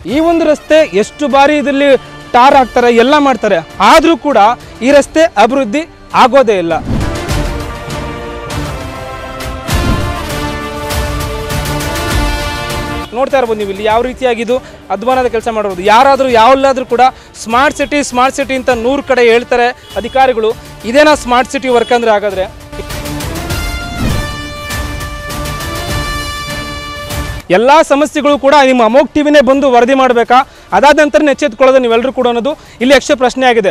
ಈ ಒಂದು ರಸ್ತೆ ಎಷ್ಟು ಬಾರಿ ಇದರಲ್ಲಿ ಟಾರ್ ಹಾಕ್ತಾರೆ ಎಲ್ಲ ಮಾಡ್ತಾರೆ ಆದರೂ ಕೂಡ ಈ ರಸ್ತೆ ಅಭಿವೃದ್ಧಿ ಆಗೋದೇ ಇಲ್ಲ ನೋಡ್ತಾ ಇರ್ಬೋದು ನೀವು ಇಲ್ಲಿ ಯಾವ ರೀತಿಯಾಗಿ ಇದು ಅಧ್ವಾನದ ಕೆಲಸ ಮಾಡಿರೋದು ಯಾರಾದರೂ ಯಾವಲ್ಲಾದರೂ ಕೂಡ ಸ್ಮಾರ್ಟ್ ಸಿಟಿ ಸ್ಮಾರ್ಟ್ ಸಿಟಿ ಅಂತ ನೂರು ಕಡೆ ಹೇಳ್ತಾರೆ ಅಧಿಕಾರಿಗಳು ಇದೇನಾ ಸ್ಮಾರ್ಟ್ ಸಿಟಿ ವರ್ಕ್ ಅಂದರೆ ಹಾಗಾದರೆ ಎಲ್ಲ ಸಮಸ್ಯೆಗಳು ಕೂಡ ನಿಮ್ಮ ಅಮೋಕ್ ಟಿವಿನೇ ಬಂದು ವರದಿ ಮಾಡಬೇಕಾ ಅದಾದ ನಂತರ ಎಚ್ಚೆತ್ಕೊಳ್ಳೋದು ನೀವೆಲ್ಲರೂ ಕೂಡ ಅನ್ನೋದು ಇಲ್ಲಿ ಯಕ್ಷ ಪ್ರಶ್ನೆ ಆಗಿದೆ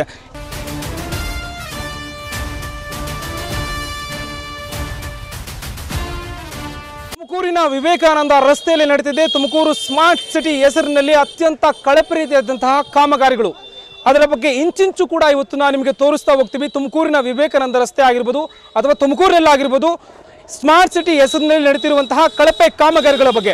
ತುಮಕೂರಿನ ವಿವೇಕಾನಂದ ರಸ್ತೆಯಲ್ಲಿ ನಡೀತಿದೆ ತುಮಕೂರು ಸ್ಮಾರ್ಟ್ ಸಿಟಿ ಹೆಸರಿನಲ್ಲಿ ಅತ್ಯಂತ ಕಳಪೆ ರೀತಿಯಾದಂತಹ ಕಾಮಗಾರಿಗಳು ಅದರ ಬಗ್ಗೆ ಇಂಚಿಂಚು ಕೂಡ ಇವತ್ತು ನಾನು ನಿಮಗೆ ತೋರಿಸ್ತಾ ಹೋಗ್ತೀವಿ ತುಮಕೂರಿನ ವಿವೇಕಾನಂದ ರಸ್ತೆ ಆಗಿರ್ಬೋದು ಅಥವಾ ತುಮಕೂರಿನಲ್ಲಾಗಿರ್ಬೋದು ಸ್ಮಾರ್ಟ್ ಸಿಟಿ ಹೆಸರಿನಲ್ಲಿ ನಡೀತಿರುವಂತಹ ಕಳಪೆ ಕಾಮಗಾರಿಗಳ ಬಗ್ಗೆ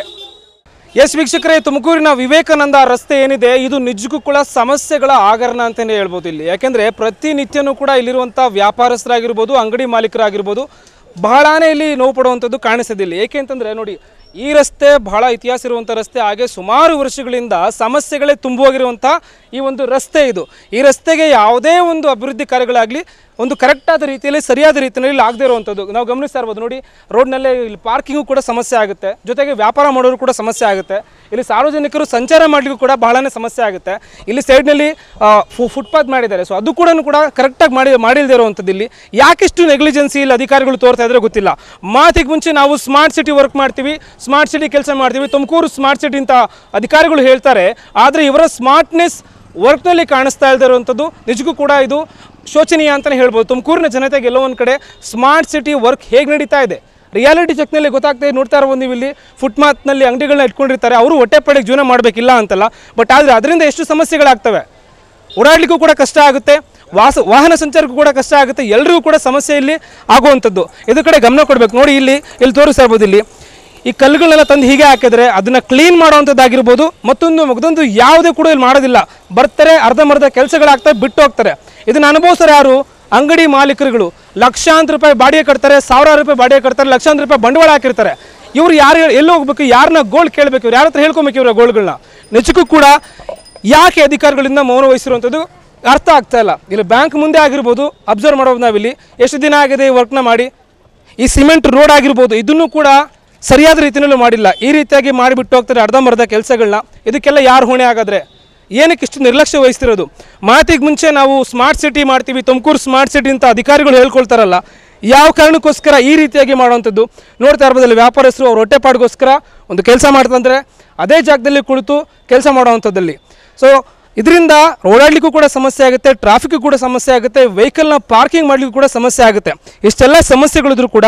ಎಸ್ ವೀಕ್ಷಕರೇ ತುಮಕೂರಿನ ವಿವೇಕಾನಂದ ರಸ್ತೆ ಏನಿದೆ ಇದು ನಿಜಕ್ಕೂ ಕೂಡ ಸಮಸ್ಯೆಗಳ ಆಗರಣ ಅಂತಲೇ ಹೇಳ್ಬೋದು ಇಲ್ಲಿ ಯಾಕೆಂದರೆ ಪ್ರತಿನಿತ್ಯನೂ ಕೂಡ ಇಲ್ಲಿರುವಂಥ ವ್ಯಾಪಾರಸ್ಥರಾಗಿರ್ಬೋದು ಅಂಗಡಿ ಮಾಲೀಕರಾಗಿರ್ಬೋದು ಬಹಳಾನೇ ಇಲ್ಲಿ ನೋವು ಪಡುವಂಥದ್ದು ಕಾಣಿಸೋದಿಲ್ಲ ಏಕೆ ಅಂತಂದರೆ ನೋಡಿ ಈ ರಸ್ತೆ ಬಹಳ ಇತಿಹಾಸ ಇರುವಂಥ ರಸ್ತೆ ಹಾಗೆ ಸುಮಾರು ವರ್ಷಗಳಿಂದ ಸಮಸ್ಯೆಗಳೇ ತುಂಬೋಗಿರುವಂಥ ಈ ಒಂದು ರಸ್ತೆ ಇದು ಈ ರಸ್ತೆಗೆ ಯಾವುದೇ ಒಂದು ಅಭಿವೃದ್ಧಿ ಕಾರ್ಯಗಳಾಗಲಿ ಒಂದು ಕರೆಕ್ಟಾದ ರೀತಿಯಲ್ಲಿ ಸರಿಯಾದ ರೀತಿಯಲ್ಲಿ ಆಗದೇ ಇರುವಂಥದ್ದು ನಾವು ಗಮನಿಸ್ತಾ ಇರ್ಬೋದು ನೋಡಿ ರೋಡ್ನಲ್ಲೇ ಇಲ್ಲಿ ಪಾರ್ಕಿಂಗು ಕೂಡ ಸಮಸ್ಯೆ ಆಗುತ್ತೆ ಜೊತೆಗೆ ವ್ಯಾಪಾರ ಮಾಡೋರು ಕೂಡ ಸಮಸ್ಯೆ ಆಗುತ್ತೆ ಇಲ್ಲಿ ಸಾರ್ವಜನಿಕರು ಸಂಚಾರ ಮಾಡಲಿಕ್ಕೂ ಕೂಡ ಬಹಳನೇ ಸಮಸ್ಯೆ ಆಗುತ್ತೆ ಇಲ್ಲಿ ಸೈಡ್ನಲ್ಲಿ ಫುಟ್ಪಾತ್ ಮಾಡಿದ್ದಾರೆ ಸೊ ಅದು ಕೂಡ ಕೂಡ ಕರೆಕ್ಟಾಗಿ ಮಾಡಿ ಮಾಡಿಲ್ಲದೆ ಇರುವಂಥದ್ದು ಇಲ್ಲಿ ಯಾಕೆಷ್ಟು ನೆಗ್ಲಿಜೆನ್ಸಿ ಇಲ್ಲಿ ಅಧಿಕಾರಿಗಳು ತೋರ್ತಾ ಇದ್ರೆ ಗೊತ್ತಿಲ್ಲ ಮಾತಿಗೆ ಮುಂಚೆ ನಾವು ಸ್ಮಾರ್ಟ್ ಸಿಟಿ ವರ್ಕ್ ಮಾಡ್ತೀವಿ ಸ್ಮಾರ್ಟ್ ಸಿಟಿ ಕೆಲಸ ಮಾಡ್ತೀವಿ ತುಮಕೂರು ಸ್ಮಾರ್ಟ್ ಸಿಟಿ ಅಂತ ಅಧಿಕಾರಿಗಳು ಹೇಳ್ತಾರೆ ಆದರೆ ಇವರ ಸ್ಮಾರ್ಟ್ನೆಸ್ ವರ್ಕ್ನಲ್ಲಿ ಕಾಣಿಸ್ತಾ ಇಲ್ಲದೆ ಇರುವಂಥದ್ದು ನಿಜಕ್ಕೂ ಕೂಡ ಇದು ಶೋಚನೀಯ ಅಂತಲೇ ಹೇಳ್ಬೋದು ತುಮಕೂರಿನ ಜನತೆಗೆ ಎಲ್ಲೋ ಒಂದು ಕಡೆ ಸ್ಮಾರ್ಟ್ ಸಿಟಿ ವರ್ಕ್ ಹೇಗೆ ನಡೀತಾ ಇದೆ ರಿಯಾಲಿಟಿ ಚೆಕ್ನಲ್ಲಿ ಗೊತ್ತಾಗ್ತದೆ ನೋಡ್ತಾ ಇರ್ಬೋದು ನೀವು ಇಲ್ಲಿ ಫುಟ್ಪಾತ್ನಲ್ಲಿ ಅಂಗಡಿಗಳನ್ನ ಇಟ್ಕೊಂಡಿರ್ತಾರೆ ಅವರು ಹೊಟ್ಟೆ ಪಡೆಗೆ ಜೀವನ ಮಾಡಬೇಕಿಲ್ಲ ಅಂತಲ್ಲ ಬಟ್ ಆದರೆ ಅದರಿಂದ ಎಷ್ಟು ಸಮಸ್ಯೆಗಳಾಗ್ತವೆ ಓಡಾಡಲಿಕ್ಕೂ ಕೂಡ ಕಷ್ಟ ಆಗುತ್ತೆ ವಾಸ ವಾಹನ ಸಂಚಾರಕ್ಕೂ ಕೂಡ ಕಷ್ಟ ಆಗುತ್ತೆ ಎಲ್ರಿಗೂ ಕೂಡ ಸಮಸ್ಯೆ ಇಲ್ಲಿ ಆಗುವಂಥದ್ದು ಇದ್ರ ಕಡೆ ಗಮನ ಕೊಡಬೇಕು ನೋಡಿ ಇಲ್ಲಿ ಇಲ್ಲಿ ತೋರಿಸ್ತಾ ಇರ್ಬೋದು ಇಲ್ಲಿ ಈ ಕಲ್ಲುಗಳನ್ನೆಲ್ಲ ತಂದು ಹೀಗೆ ಹಾಕಿದ್ರೆ ಅದನ್ನ ಕ್ಲೀನ್ ಮಾಡುವಂಥದ್ದಾಗಿರ್ಬೋದು ಮತ್ತೊಂದು ಮಗದೊಂದು ಯಾವುದೇ ಕೂಡ ಇಲ್ಲಿ ಮಾಡೋದಿಲ್ಲ ಬರ್ತಾರೆ ಅರ್ಧಂಬರ್ಧ ಕೆಲಸಗಳಾಗ್ತವೆ ಬಿಟ್ಟು ಹೋಗ್ತಾರೆ ಇದನ್ನ ಅನುಭವಿಸೋರು ಯಾರು ಅಂಗಡಿ ಮಾಲೀಕರುಗಳು ಲಕ್ಷಾಂತರ ರೂಪಾಯಿ ಬಾಡಿಗೆ ಕಟ್ತಾರೆ ಸಾವಿರಾರು ರೂಪಾಯಿ ಬಾಡಿಗೆ ಕಟ್ತಾರೆ ಲಕ್ಷಾಂತರ ರೂಪಾಯಿ ಬಂಡವಾಳ ಹಾಕಿರ್ತಾರೆ ಇವ್ರು ಯಾರು ಎಲ್ಲಿ ಹೋಗ್ಬೇಕು ಯಾರನ್ನ ಗೋಲ್ಡ್ ಕೇಳಬೇಕು ಇವ್ರು ಯಾರ ಹತ್ರ ಹೇಳ್ಕೊಬೇಕು ಇವ್ರ ಗೋಲ್ಡ್ಗಳನ್ನ ನಿಜಕ್ಕೂ ಕೂಡ ಯಾಕೆ ಅಧಿಕಾರಿಗಳಿಂದ ಮೌನ ವಹಿಸಿರುವಂಥದ್ದು ಅರ್ಥ ಆಗ್ತಾ ಇಲ್ಲ ಇಲ್ಲಿ ಬ್ಯಾಂಕ್ ಮುಂದೆ ಆಗಿರ್ಬೋದು ಅಬ್ಸರ್ವ್ ಮಾಡೋದು ನಾವಿಲ್ಲಿ ಎಷ್ಟು ದಿನ ಆಗಿದೆ ಈ ವರ್ಕ್ನ ಮಾಡಿ ಈ ಸಿಮೆಂಟ್ ರೋಡ್ ಆಗಿರ್ಬೋದು ಇದನ್ನು ಕೂಡ ಸರಿಯಾದ ರೀತಿಯಲ್ಲೂ ಮಾಡಿಲ್ಲ ಈ ರೀತಿಯಾಗಿ ಮಾಡಿಬಿಟ್ಟು ಹೋಗ್ತಾರೆ ಅರ್ಧಂಬರ್ಧ ಕೆಲಸಗಳನ್ನ ಇದಕ್ಕೆಲ್ಲ ಯಾರು ಹೊಣೆ ಆಗಾದ್ರೆ ಏನಕ್ಕೆ ಇಷ್ಟು ನಿರ್ಲಕ್ಷ್ಯ ವಹಿಸ್ತಿರೋದು ಮಾತಿಗೆ ಮುಂಚೆ ನಾವು ಸ್ಮಾರ್ಟ್ ಸಿಟಿ ಮಾಡ್ತೀವಿ ತುಮಕೂರು ಸ್ಮಾರ್ಟ್ ಸಿಟಿ ಅಂತ ಅಧಿಕಾರಿಗಳು ಹೇಳ್ಕೊಳ್ತಾರಲ್ಲ ಯಾವ ಕಾರಣಕ್ಕೋಸ್ಕರ ಈ ರೀತಿಯಾಗಿ ಮಾಡುವಂಥದ್ದು ನೋಡ್ತಾ ಇರ್ಬೋದಲ್ಲಿ ವ್ಯಾಪಾರಸ್ಥರು ಅವ್ರ ಹೊಟ್ಟೆಪಾಡಿಗೋಸ್ಕರ ಒಂದು ಕೆಲಸ ಮಾಡ್ತಂದ್ರೆ ಅದೇ ಜಾಗದಲ್ಲಿ ಕುಳಿತು ಕೆಲಸ ಮಾಡುವಂಥದ್ದಲ್ಲಿ ಸೊ ಇದರಿಂದ ಓಡಾಡಲಿಕ್ಕೂ ಕೂಡ ಸಮಸ್ಯೆ ಆಗುತ್ತೆ ಟ್ರಾಫಿಕ್ಗೂ ಕೂಡ ಸಮಸ್ಯೆ ಆಗುತ್ತೆ ವೆಹಿಕಲ್ನ ಪಾರ್ಕಿಂಗ್ ಮಾಡಲಿಕ್ಕೂ ಕೂಡ ಸಮಸ್ಯೆ ಆಗುತ್ತೆ ಇಷ್ಟೆಲ್ಲ ಸಮಸ್ಯೆಗಳಿದ್ರು ಕೂಡ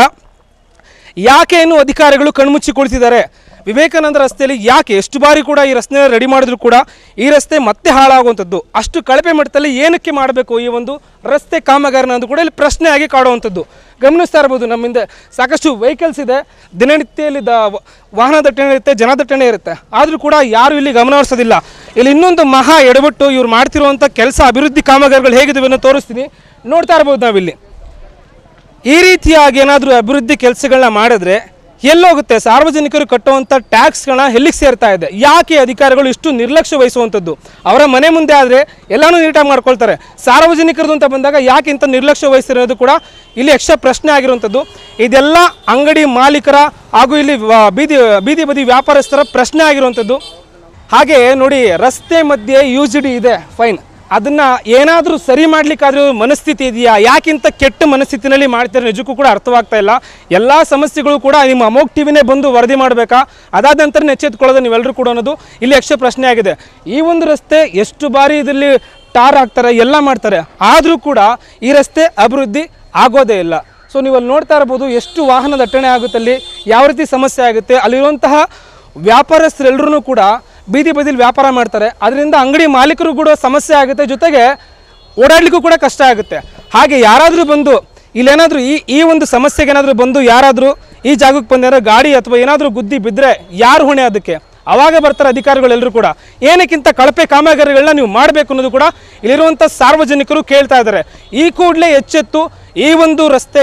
ಯಾಕೆ ಏನು ಅಧಿಕಾರಿಗಳು ಕಣ್ಮುಚ್ಚಿ ಕುಳಿತಿದ್ದಾರೆ ವಿವೇಕಾನಂದ ರಸ್ತೆಯಲ್ಲಿ ಯಾಕೆ ಎಷ್ಟು ಬಾರಿ ಕೂಡ ಈ ರಸ್ತೆ ರೆಡಿ ಮಾಡಿದ್ರು ಕೂಡ ಈ ರಸ್ತೆ ಮತ್ತೆ ಹಾಳಾಗುವಂಥದ್ದು ಅಷ್ಟು ಕಳಪೆ ಮಟ್ಟದಲ್ಲಿ ಏನಕ್ಕೆ ಮಾಡಬೇಕು ಈ ಒಂದು ರಸ್ತೆ ಕಾಮಗಾರಿನ ಅಂತ ಕೂಡ ಇಲ್ಲಿ ಪ್ರಶ್ನೆ ಆಗಿ ಕಾಡುವಂಥದ್ದು ಗಮನಿಸ್ತಾ ಇರ್ಬೋದು ನಮ್ಮಿಂದ ಸಾಕಷ್ಟು ವೆಹಿಕಲ್ಸ್ ಇದೆ ದಿನನಿತ್ಯದಲ್ಲಿ ದ ವಾಹನ ದಟ್ಟಣೆ ಇರುತ್ತೆ ಜನ ದಟ್ಟಣೆ ಇರುತ್ತೆ ಆದರೂ ಕೂಡ ಯಾರು ಇಲ್ಲಿ ಗಮನ ಹರಿಸೋದಿಲ್ಲ ಇಲ್ಲಿ ಇನ್ನೊಂದು ಮಹಾ ಎಡಬಿಟ್ಟು ಇವ್ರು ಮಾಡ್ತಿರುವಂಥ ಕೆಲಸ ಅಭಿವೃದ್ಧಿ ಕಾಮಗಾರಿಗಳು ಹೇಗಿದ್ದಾವೆ ಅನ್ನೋ ತೋರಿಸ್ತೀನಿ ನೋಡ್ತಾ ಇರ್ಬೋದು ನಾವಿಲ್ಲಿ ಈ ರೀತಿಯಾಗಿ ಏನಾದರೂ ಅಭಿವೃದ್ಧಿ ಕೆಲಸಗಳನ್ನ ಮಾಡಿದ್ರೆ ಎಲ್ಲೋಗುತ್ತೆ ಸಾರ್ವಜನಿಕರು ಕಟ್ಟುವಂಥ ಟ್ಯಾಕ್ಸ್ಗಳನ್ನ ಎಲ್ಲಿಗೆ ಸೇರ್ತಾ ಇದೆ ಯಾಕೆ ಅಧಿಕಾರಿಗಳು ಇಷ್ಟು ನಿರ್ಲಕ್ಷ್ಯ ವಹಿಸುವಂಥದ್ದು ಅವರ ಮನೆ ಮುಂದೆ ಆದರೆ ಎಲ್ಲನೂ ನೀಟಾಗಿ ಮಾಡ್ಕೊಳ್ತಾರೆ ಸಾರ್ವಜನಿಕರದು ಅಂತ ಬಂದಾಗ ಯಾಕೆ ಇಂಥ ನಿರ್ಲಕ್ಷ್ಯ ವಹಿಸಿರೋದು ಕೂಡ ಇಲ್ಲಿ ಯಕ್ಷ ಪ್ರಶ್ನೆ ಆಗಿರುವಂಥದ್ದು ಇದೆಲ್ಲ ಅಂಗಡಿ ಮಾಲೀಕರ ಹಾಗೂ ಇಲ್ಲಿ ವ- ಬೀದಿ ಬೀದಿ ಬದಿ ವ್ಯಾಪಾರಸ್ಥರ ಪ್ರಶ್ನೆ ಆಗಿರುವಂಥದ್ದು ಹಾಗೆ ನೋಡಿ ರಸ್ತೆ ಮಧ್ಯೆ ಯು ಜಿ ಡಿ ಇದೆ ಫೈನ್ ಅದನ್ನ ಏನಾದರೂ ಸರಿ ಮಾಡ್ಲಿಕ್ಕಾದ್ರೂ ಮನಸ್ಥಿತಿ ಇದೆಯಾ ಯಾಕಿಂತ ಕೆಟ್ಟ ಮನಸ್ಥಿತಿನಲ್ಲಿ ಮಾಡ್ತಾರೆ ನಿಜಕ್ಕೂ ಕೂಡ ಅರ್ಥವಾಗ್ತಾ ಇಲ್ಲ ಎಲ್ಲ ಸಮಸ್ಯೆಗಳು ಕೂಡ ನಿಮ್ಮ ಅಮೋಕ್ ಟಿವಿನೇ ಬಂದು ವರದಿ ಮಾಡಬೇಕಾ ಅದಾದ ನಂತರ ಎಚ್ಚೆತ್ಕೊಳ್ಳೋದು ನೀವೆಲ್ಲರೂ ಕೂಡ ಅನ್ನೋದು ಇಲ್ಲಿ ಯಕ್ಷ ಪ್ರಶ್ನೆ ಆಗಿದೆ ಈ ಒಂದು ರಸ್ತೆ ಎಷ್ಟು ಬಾರಿ ಇದರಲ್ಲಿ ಟಾರ್ ಹಾಕ್ತಾರೆ ಎಲ್ಲ ಮಾಡ್ತಾರೆ ಆದರೂ ಕೂಡ ಈ ರಸ್ತೆ ಅಭಿವೃದ್ಧಿ ಆಗೋದೇ ಇಲ್ಲ ಸೊ ನೀವು ಅಲ್ಲಿ ನೋಡ್ತಾ ಇರ್ಬೋದು ಎಷ್ಟು ವಾಹನ ದಟ್ಟಣೆ ಆಗುತ್ತೆ ಅಲ್ಲಿ ಯಾವ ರೀತಿ ಸಮಸ್ಯೆ ಆಗುತ್ತೆ ಅಲ್ಲಿರುವಂತಹ ವ್ಯಾಪಾರಸ್ಥರೆಲ್ಲರೂ ಕೂಡ ಬೀದಿ ಬದಿಲಿ ವ್ಯಾಪಾರ ಮಾಡ್ತಾರೆ ಅದರಿಂದ ಅಂಗಡಿ ಮಾಲೀಕರು ಕೂಡ ಸಮಸ್ಯೆ ಆಗುತ್ತೆ ಜೊತೆಗೆ ಓಡಾಡ್ಲಿಕ್ಕೂ ಕೂಡ ಕಷ್ಟ ಆಗುತ್ತೆ ಹಾಗೆ ಯಾರಾದರೂ ಬಂದು ಇಲ್ಲೇನಾದರೂ ಈ ಈ ಒಂದು ಸಮಸ್ಯೆಗೆ ಏನಾದರೂ ಬಂದು ಯಾರಾದರೂ ಈ ಜಾಗಕ್ಕೆ ಬಂದಾರೋ ಗಾಡಿ ಅಥವಾ ಏನಾದರೂ ಗುದ್ದಿ ಬಿದ್ದರೆ ಯಾರು ಹೊಣೆ ಅದಕ್ಕೆ ಅವಾಗ ಬರ್ತಾರೆ ಅಧಿಕಾರಿಗಳೆಲ್ಲರೂ ಕೂಡ ಏನಕ್ಕಿಂತ ಕಳಪೆ ಕಾಮಗಾರಿಗಳನ್ನ ನೀವು ಮಾಡಬೇಕು ಅನ್ನೋದು ಕೂಡ ಇಲ್ಲಿರುವಂಥ ಸಾರ್ವಜನಿಕರು ಕೇಳ್ತಾ ಇದ್ದಾರೆ ಈ ಕೂಡಲೇ ಎಚ್ಚೆತ್ತು ಈ ಒಂದು ರಸ್ತೆಗೆ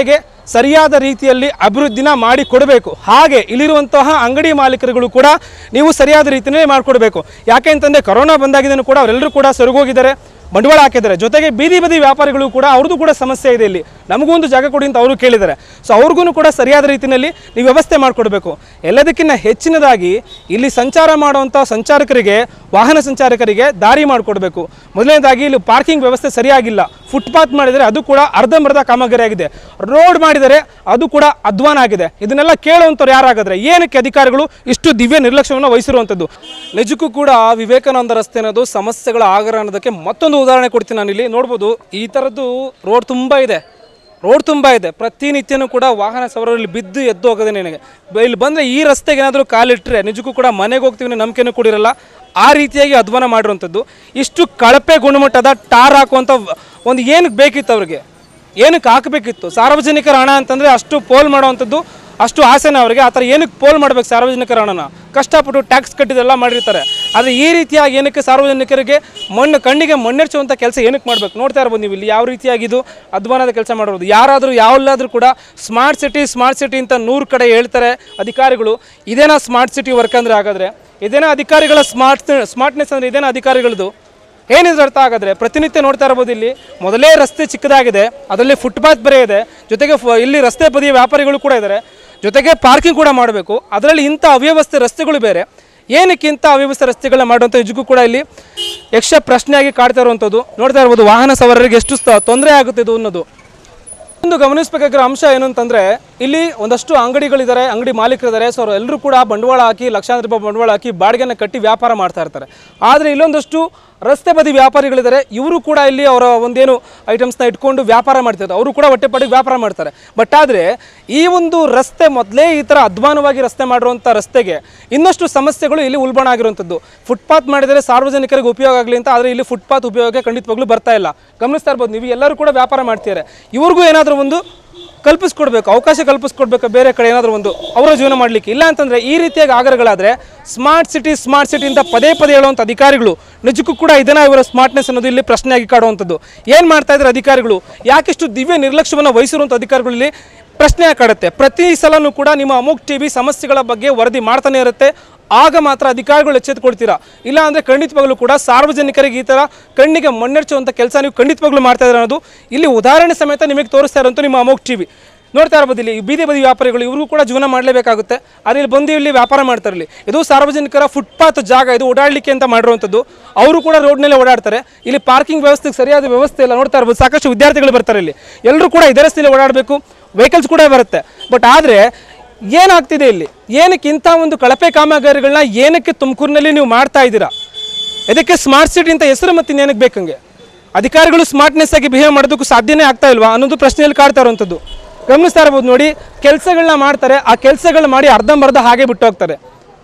ಸರಿಯಾದ ರೀತಿಯಲ್ಲಿ ಅಭಿವೃದ್ಧಿನ ಮಾಡಿ ಕೊಡಬೇಕು ಹಾಗೆ ಇಲ್ಲಿರುವಂತಹ ಅಂಗಡಿ ಮಾಲೀಕರುಗಳು ಕೂಡ ನೀವು ಸರಿಯಾದ ರೀತಿಯಲ್ಲೇ ಮಾಡಿಕೊಡ್ಬೇಕು ಯಾಕೆ ಅಂತಂದರೆ ಕೊರೋನಾ ಬಂದಾಗಿದ್ದನ್ನು ಕೂಡ ಅವರೆಲ್ಲರೂ ಕೂಡ ಸೊರಗೋಗಿದ್ದಾರೆ ಬಂಡವಾಳ ಹಾಕಿದ್ದಾರೆ ಜೊತೆಗೆ ಬೀದಿ ಬದಿ ವ್ಯಾಪಾರಿಗಳು ಕೂಡ ಅವ್ರದ್ದು ಕೂಡ ಸಮಸ್ಯೆ ಇದೆ ಇಲ್ಲಿ ನಮಗೂ ಒಂದು ಜಾಗ ಕೊಡಿ ಅಂತ ಅವರು ಕೇಳಿದ್ದಾರೆ ಸೊ ಅವ್ರಿಗೂ ಕೂಡ ಸರಿಯಾದ ರೀತಿಯಲ್ಲಿ ನೀವು ವ್ಯವಸ್ಥೆ ಮಾಡಿಕೊಡ್ಬೇಕು ಎಲ್ಲದಕ್ಕಿಂತ ಹೆಚ್ಚಿನದಾಗಿ ಇಲ್ಲಿ ಸಂಚಾರ ಮಾಡುವಂಥ ಸಂಚಾರಕರಿಗೆ ವಾಹನ ಸಂಚಾರಕರಿಗೆ ದಾರಿ ಮಾಡಿಕೊಡ್ಬೇಕು ಮೊದಲನೇದಾಗಿ ಇಲ್ಲಿ ಪಾರ್ಕಿಂಗ್ ವ್ಯವಸ್ಥೆ ಸರಿಯಾಗಿಲ್ಲ ಫುಟ್ಪಾತ್ ಮಾಡಿದರೆ ಅದು ಕೂಡ ಅರ್ಧಂಬರ್ಧ ಕಾಮಗಾರಿ ಆಗಿದೆ ರೋಡ್ ಮಾಡಿದರೆ ಅದು ಕೂಡ ಅಧ್ವಾನ ಆಗಿದೆ ಇದನ್ನೆಲ್ಲ ಕೇಳುವಂಥವ್ರು ಯಾರಾಗಿದ್ರೆ ಏನಕ್ಕೆ ಅಧಿಕಾರಿಗಳು ಇಷ್ಟು ದಿವ್ಯ ನಿರ್ಲಕ್ಷ್ಯವನ್ನು ವಹಿಸಿರುವಂಥದ್ದು ನಿಜಕ್ಕೂ ಕೂಡ ವಿವೇಕಾನಂದ ರಸ್ತೆ ಅನ್ನೋದು ಸಮಸ್ಯೆಗಳ ಆಗರ ಅನ್ನೋದಕ್ಕೆ ಮತ್ತೊಂದು ಉದಾಹರಣೆ ಕೊಡ್ತೀನಿ ನಾನು ಇಲ್ಲಿ ನೋಡ್ಬೋದು ಈ ಥರದ್ದು ರೋಡ್ ತುಂಬ ಇದೆ ರೋಡ್ ತುಂಬ ಇದೆ ಪ್ರತಿನಿತ್ಯನೂ ಕೂಡ ವಾಹನ ಸವಾರರಲ್ಲಿ ಬಿದ್ದು ಎದ್ದು ಹೋಗೋದೇ ನನಗೆ ಬ- ಇಲ್ಲಿ ಬಂದರೆ ಈ ರಸ್ತೆಗೆ ಏನಾದರೂ ಕಾಲಿಟ್ಟರೆ ನಿಜಕ್ಕೂ ಕೂಡ ಮನೆಗೆ ಹೋಗ್ತೀವಿ ಅನ್ನೋ ನಂಬಿಕೆನೂ ಕೂಡ ಇರಲ್ಲ ಆ ರೀತಿಯಾಗಿ ಅಧ್ವಾನ ಮಾಡಿರುವಂಥದ್ದು ಇಷ್ಟು ಕಳಪೆ ಗುಣಮಟ್ಟದ ಟಾರ್ ಹಾಕುವಂಥ ವ- ಒಂದು ಏನಕ್ಕೆ ಬೇಕಿತ್ತು ಅವ್ರಿಗೆ ಏನಕ್ಕೆ ಹಾಕಬೇಕಿತ್ತು ಸಾರ್ವಜನಿಕರ ಹಣ ಅಂತಂದರೆ ಅಷ್ಟು ಪೋಲ್ ಮಾಡುವಂಥದ್ದು ಅಷ್ಟು ಆಸೆನ ಅವರಿಗೆ ಆ ಥರ ಏನಕ್ಕೆ ಪೋಲ್ ಮಾಡ್ಬೇಕು ಸಾರ್ವಜನಿಕರ ಹಣನ ಕಷ್ಟಪಟ್ಟು ಟ್ಯಾಕ್ಸ್ ಕಟ್ಟಿದೆಲ್ಲ ಮಾಡಿರ್ತಾರೆ ಆದರೆ ಈ ರೀತಿಯಾಗಿ ಏನಕ್ಕೆ ಸಾರ್ವಜನಿಕರಿಗೆ ಮಣ್ಣು ಕಣ್ಣಿಗೆ ಮಣ್ಣೆರ್ಚುವಂಥ ಕೆಲಸ ಏನಕ್ಕೆ ಮಾಡಬೇಕು ನೋಡ್ತಾ ಇರ್ಬೋದು ನೀವು ಇಲ್ಲಿ ಯಾವ ರೀತಿಯಾಗಿ ಇದು ಅಧ್ವಾನದ ಕೆಲಸ ಮಾಡಿರೋದು ಯಾರಾದರೂ ಯಾವಲ್ಲಾದರೂ ಕೂಡ ಸ್ಮಾರ್ಟ್ ಸಿಟಿ ಸ್ಮಾರ್ಟ್ ಸಿಟಿ ಅಂತ ನೂರು ಕಡೆ ಹೇಳ್ತಾರೆ ಅಧಿಕಾರಿಗಳು ಇದೇನಾ ಸ್ಮಾರ್ಟ್ ಸಿಟಿ ವರ್ಕ್ ಅಂದರೆ ಹಾಗಾದರೆ ಇದೇನಾ ಅಧಿಕಾರಿಗಳ ಸ್ಮಾರ್ಟ್ ಸ್ಮಾರ್ಟ್ನೆಸ್ ಅಂದರೆ ಇದೇನಾ ಅಧಿಕಾರಿಗಳದ್ದು ಏನಿದ್ರ ಅರ್ಥ ಹಾಗಾದ್ರೆ ಪ್ರತಿನಿತ್ಯ ನೋಡ್ತಾ ಇರ್ಬೋದು ಇಲ್ಲಿ ಮೊದಲೇ ರಸ್ತೆ ಚಿಕ್ಕದಾಗಿದೆ ಅದರಲ್ಲಿ ಫುಟ್ಪಾತ್ ಬೇರೆ ಇದೆ ಜೊತೆಗೆ ಫ- ಇಲ್ಲಿ ರಸ್ತೆ ಬದಿಯ ವ್ಯಾಪಾರಿಗಳು ಕೂಡ ಇದ್ದಾರೆ ಜೊತೆಗೆ ಪಾರ್ಕಿಂಗ್ ಕೂಡ ಮಾಡಬೇಕು ಅದರಲ್ಲಿ ಇಂಥ ಅವ್ಯವಸ್ಥೆ ರಸ್ತೆಗಳು ಬೇರೆ ಏನಕ್ಕೆ ಇಂಥ ಅವ್ಯವಸ್ಥೆ ರಸ್ತೆಗಳನ್ನ ಮಾಡುವಂಥ ನಿಜಕ್ಕೂ ಕೂಡ ಇಲ್ಲಿ ಯಕ್ಷ ಪ್ರಶ್ನೆಯಾಗಿ ಕಾಡ್ತಾ ಇರುವಂಥದ್ದು ನೋಡ್ತಾ ಇರ್ಬೋದು ವಾಹನ ಸವಾರರಿಗೆ ಎಷ್ಟು ಸ- ತೊಂದರೆ ಆಗುತ್ತೆ ಇದು ಅನ್ನೋದು ಒಂದು ಗಮನಿಸಬೇಕಾಗಿರೋ ಅಂಶ ಏನು ಅಂತಂದ್ರೆ ಇಲ್ಲಿ ಒಂದಷ್ಟು ಅಂಗಡಿಗಳಿದ್ದಾರೆ ಅಂಗಡಿ ಮಾಲೀಕರಿದ್ದಾರೆ ಸೊ ಅವರು ಎಲ್ಲರೂ ಕೂಡ ಬಂಡವಾಳ ಹಾಕಿ ಲಕ್ಷಾಂತರ ರೂಪಾಯಿ ಬಂಡವಾಳ ಹಾಕಿ ಬಾಡಿಗೆನ ಕಟ್ಟಿ ವ್ಯಾಪಾರ ಮಾಡ್ತಾ ಇರ್ತಾರೆ ಆದರೆ ಇಲ್ಲೊಂದಷ್ಟು ರಸ್ತೆ ಬದಿ ವ್ಯಾಪಾರಿಗಳಿದ್ದಾರೆ ಇವರು ಕೂಡ ಇಲ್ಲಿ ಅವರ ಒಂದೇನು ಐಟಮ್ಸ್ನ ಇಟ್ಕೊಂಡು ವ್ಯಾಪಾರ ಮಾಡ್ತಿರ್ತಾರೆ ಅವರು ಕೂಡ ಹೊಟ್ಟೆಪಾಡಿಗೆ ವ್ಯಾಪಾರ ಮಾಡ್ತಾರೆ ಬಟ್ ಆದರೆ ಈ ಒಂದು ರಸ್ತೆ ಮೊದಲೇ ಈ ಥರ ಅಧ್ವಾನವಾಗಿ ರಸ್ತೆ ಮಾಡಿರುವಂಥ ರಸ್ತೆಗೆ ಇನ್ನಷ್ಟು ಸಮಸ್ಯೆಗಳು ಇಲ್ಲಿ ಉಲ್ಬಣ ಆಗಿರುವಂಥದ್ದು ಫುಟ್ಪಾತ್ ಮಾಡಿದರೆ ಸಾರ್ವಜನಿಕರಿಗೆ ಉಪಯೋಗ ಆಗಲಿ ಅಂತ ಆದರೆ ಇಲ್ಲಿ ಫುಟ್ಪಾತ್ ಉಪಯೋಗಕ್ಕೆ ಖಂಡಿತವಾಗ್ಲೂ ಬರ್ತಾ ಇಲ್ಲ ಗಮನಿಸ್ತಾ ಇರ್ಬೋದು ನೀವು ಎಲ್ಲರೂ ಕೂಡ ವ್ಯಾಪಾರ ಮಾಡ್ತಿದ್ದಾರೆ ಇವ್ರಿಗೂ ಏನಾದರೂ ಒಂದು ಕಲ್ಪಿಸ್ಕೊಡ್ಬೇಕು ಅವಕಾಶ ಕಲ್ಪಿಸ್ಕೊಡ್ಬೇಕು ಬೇರೆ ಕಡೆ ಏನಾದರೂ ಒಂದು ಅವರ ಜೀವನ ಮಾಡಲಿಕ್ಕೆ ಇಲ್ಲ ಅಂತಂದರೆ ಈ ರೀತಿಯಾಗಿ ಆಗರಗಳಾದರೆ ಸ್ಮಾರ್ಟ್ ಸಿಟಿ ಸ್ಮಾರ್ಟ್ ಸಿಟಿ ಅಂತ ಪದೇ ಪದೇ ಹೇಳುವಂಥ ಅಧಿಕಾರಿಗಳು ನಿಜಕ್ಕೂ ಕೂಡ ಇದನ್ನ ಇವರ ಸ್ಮಾರ್ಟ್ನೆಸ್ ಅನ್ನೋದು ಇಲ್ಲಿ ಪ್ರಶ್ನೆಯಾಗಿ ಕಾಡುವಂಥದ್ದು ಏನು ಮಾಡ್ತಾ ಇದ್ದಾರೆ ಅಧಿಕಾರಿಗಳು ಯಾಕಿಷ್ಟು ದಿವ್ಯ ನಿರ್ಲಕ್ಷ್ಯವನ್ನು ವಹಿಸಿರುವಂಥ ಅಧಿಕಾರಿಗಳು ಇಲ್ಲಿ ಪ್ರಶ್ನೆ ಕಾಡುತ್ತೆ ಪ್ರತಿ ಸಲನೂ ಕೂಡ ನಿಮ್ಮ ಅಮುಕ್ ಟಿ ವಿ ಸಮಸ್ಯೆಗಳ ಬಗ್ಗೆ ವರದಿ ಮಾಡ್ತಾನೆ ಇರುತ್ತೆ ಆಗ ಮಾತ್ರ ಅಧಿಕಾರಿಗಳು ಎಚ್ಚೆತ್ತುಕೊಳ್ತೀರಾ ಇಲ್ಲ ಅಂದರೆ ಖಂಡಿತವಾಗ್ಲೂ ಕೂಡ ಸಾರ್ವಜನಿಕರಿಗೆ ಈ ಥರ ಕಣ್ಣಿಗೆ ಮಣ್ಣೆರ್ಚುವಂಥ ಕೆಲಸ ನೀವು ಖಂಡಿತವಾಗ್ಲೂ ಮಾಡ್ತಾ ಇದ್ದಾರೆ ಅನ್ನೋದು ಇಲ್ಲಿ ಉದಾಹರಣೆ ಸಮೇತ ನಿಮಗೆ ತೋರಿಸ್ತಾ ಇರೋಂಥ ನಿಮ್ಮ ಅಮೋಕ್ ಟಿ ವಿ ನೋಡ್ತಾ ಇರ್ಬೋದು ಇಲ್ಲಿ ಈ ಬೀದಿ ಬದಿ ವ್ಯಾಪಾರಿಗಳು ಇವರು ಕೂಡ ಜೀವನ ಮಾಡಲೇಬೇಕಾಗುತ್ತೆ ಆದರೆ ಇಲ್ಲಿ ಬಂದು ಇಲ್ಲಿ ವ್ಯಾಪಾರ ಮಾಡ್ತಾರೆ ಇಲ್ಲಿ ಇದು ಸಾರ್ವಜನಿಕರ ಫುಟ್ಪಾತ್ ಜಾಗ ಇದು ಓಡಾಡಲಿಕ್ಕೆ ಅಂತ ಮಾಡಿರುವಂಥದ್ದು ಅವರು ಕೂಡ ರೋಡ್ನಲ್ಲೇ ಓಡಾಡ್ತಾರೆ ಇಲ್ಲಿ ಪಾರ್ಕಿಂಗ್ ವ್ಯವಸ್ಥೆಗೆ ಸರಿಯಾದ ವ್ಯವಸ್ಥೆ ಇಲ್ಲ ನೋಡ್ತಾ ಇರ್ಬೋದು ಸಾಕಷ್ಟು ವಿದ್ಯಾರ್ಥಿಗಳು ಬರ್ತಾರೆ ಇಲ್ಲಿ ಎಲ್ಲರೂ ಕೂಡ ಇದೇ ರಸ್ತೆಯಲ್ಲಿ ಓಡಾಡಬೇಕು ವೆಹಿಕಲ್ಸ್ ಕೂಡ ಬರುತ್ತೆ ಬಟ್ ಆದರೆ ಏನಾಗ್ತಿದೆ ಇಲ್ಲಿ ಏನಕ್ಕೆ ಇಂಥ ಒಂದು ಕಳಪೆ ಕಾಮಗಾರಿಗಳನ್ನ ಏನಕ್ಕೆ ತುಮಕೂರಿನಲ್ಲಿ ನೀವು ಮಾಡ್ತಾ ಇದ್ದೀರಾ ಇದಕ್ಕೆ ಸ್ಮಾರ್ಟ್ ಸಿಟಿ ಅಂತ ಹೆಸರು ಮತ್ತೆ ಇನ್ನೇನಕ್ಕೆ ಬೇಕಂಗೆ ಅಧಿಕಾರಿಗಳು ಸ್ಮಾರ್ಟ್ನೆಸ್ ಆಗಿ ಬಿಹೇವ್ ಮಾಡೋದಕ್ಕೂ ಸಾಧ್ಯನೇ ಆಗ್ತಾ ಇಲ್ವಾ ಅನ್ನೋದು ಪ್ರಶ್ನೆಯಲ್ಲಿ ಕಾಡ್ತಾ ಇರುವಂಥದ್ದು ಗಮನಿಸ್ತಾ ಇರ್ಬೋದು ನೋಡಿ ಕೆಲಸಗಳನ್ನ ಮಾಡ್ತಾರೆ ಆ ಕೆಲಸಗಳನ್ನ ಮಾಡಿ ಅರ್ಧಂಬರ್ಧ ಹಾಗೆ ಬಿಟ್ಟು ಹೋಗ್ತಾರೆ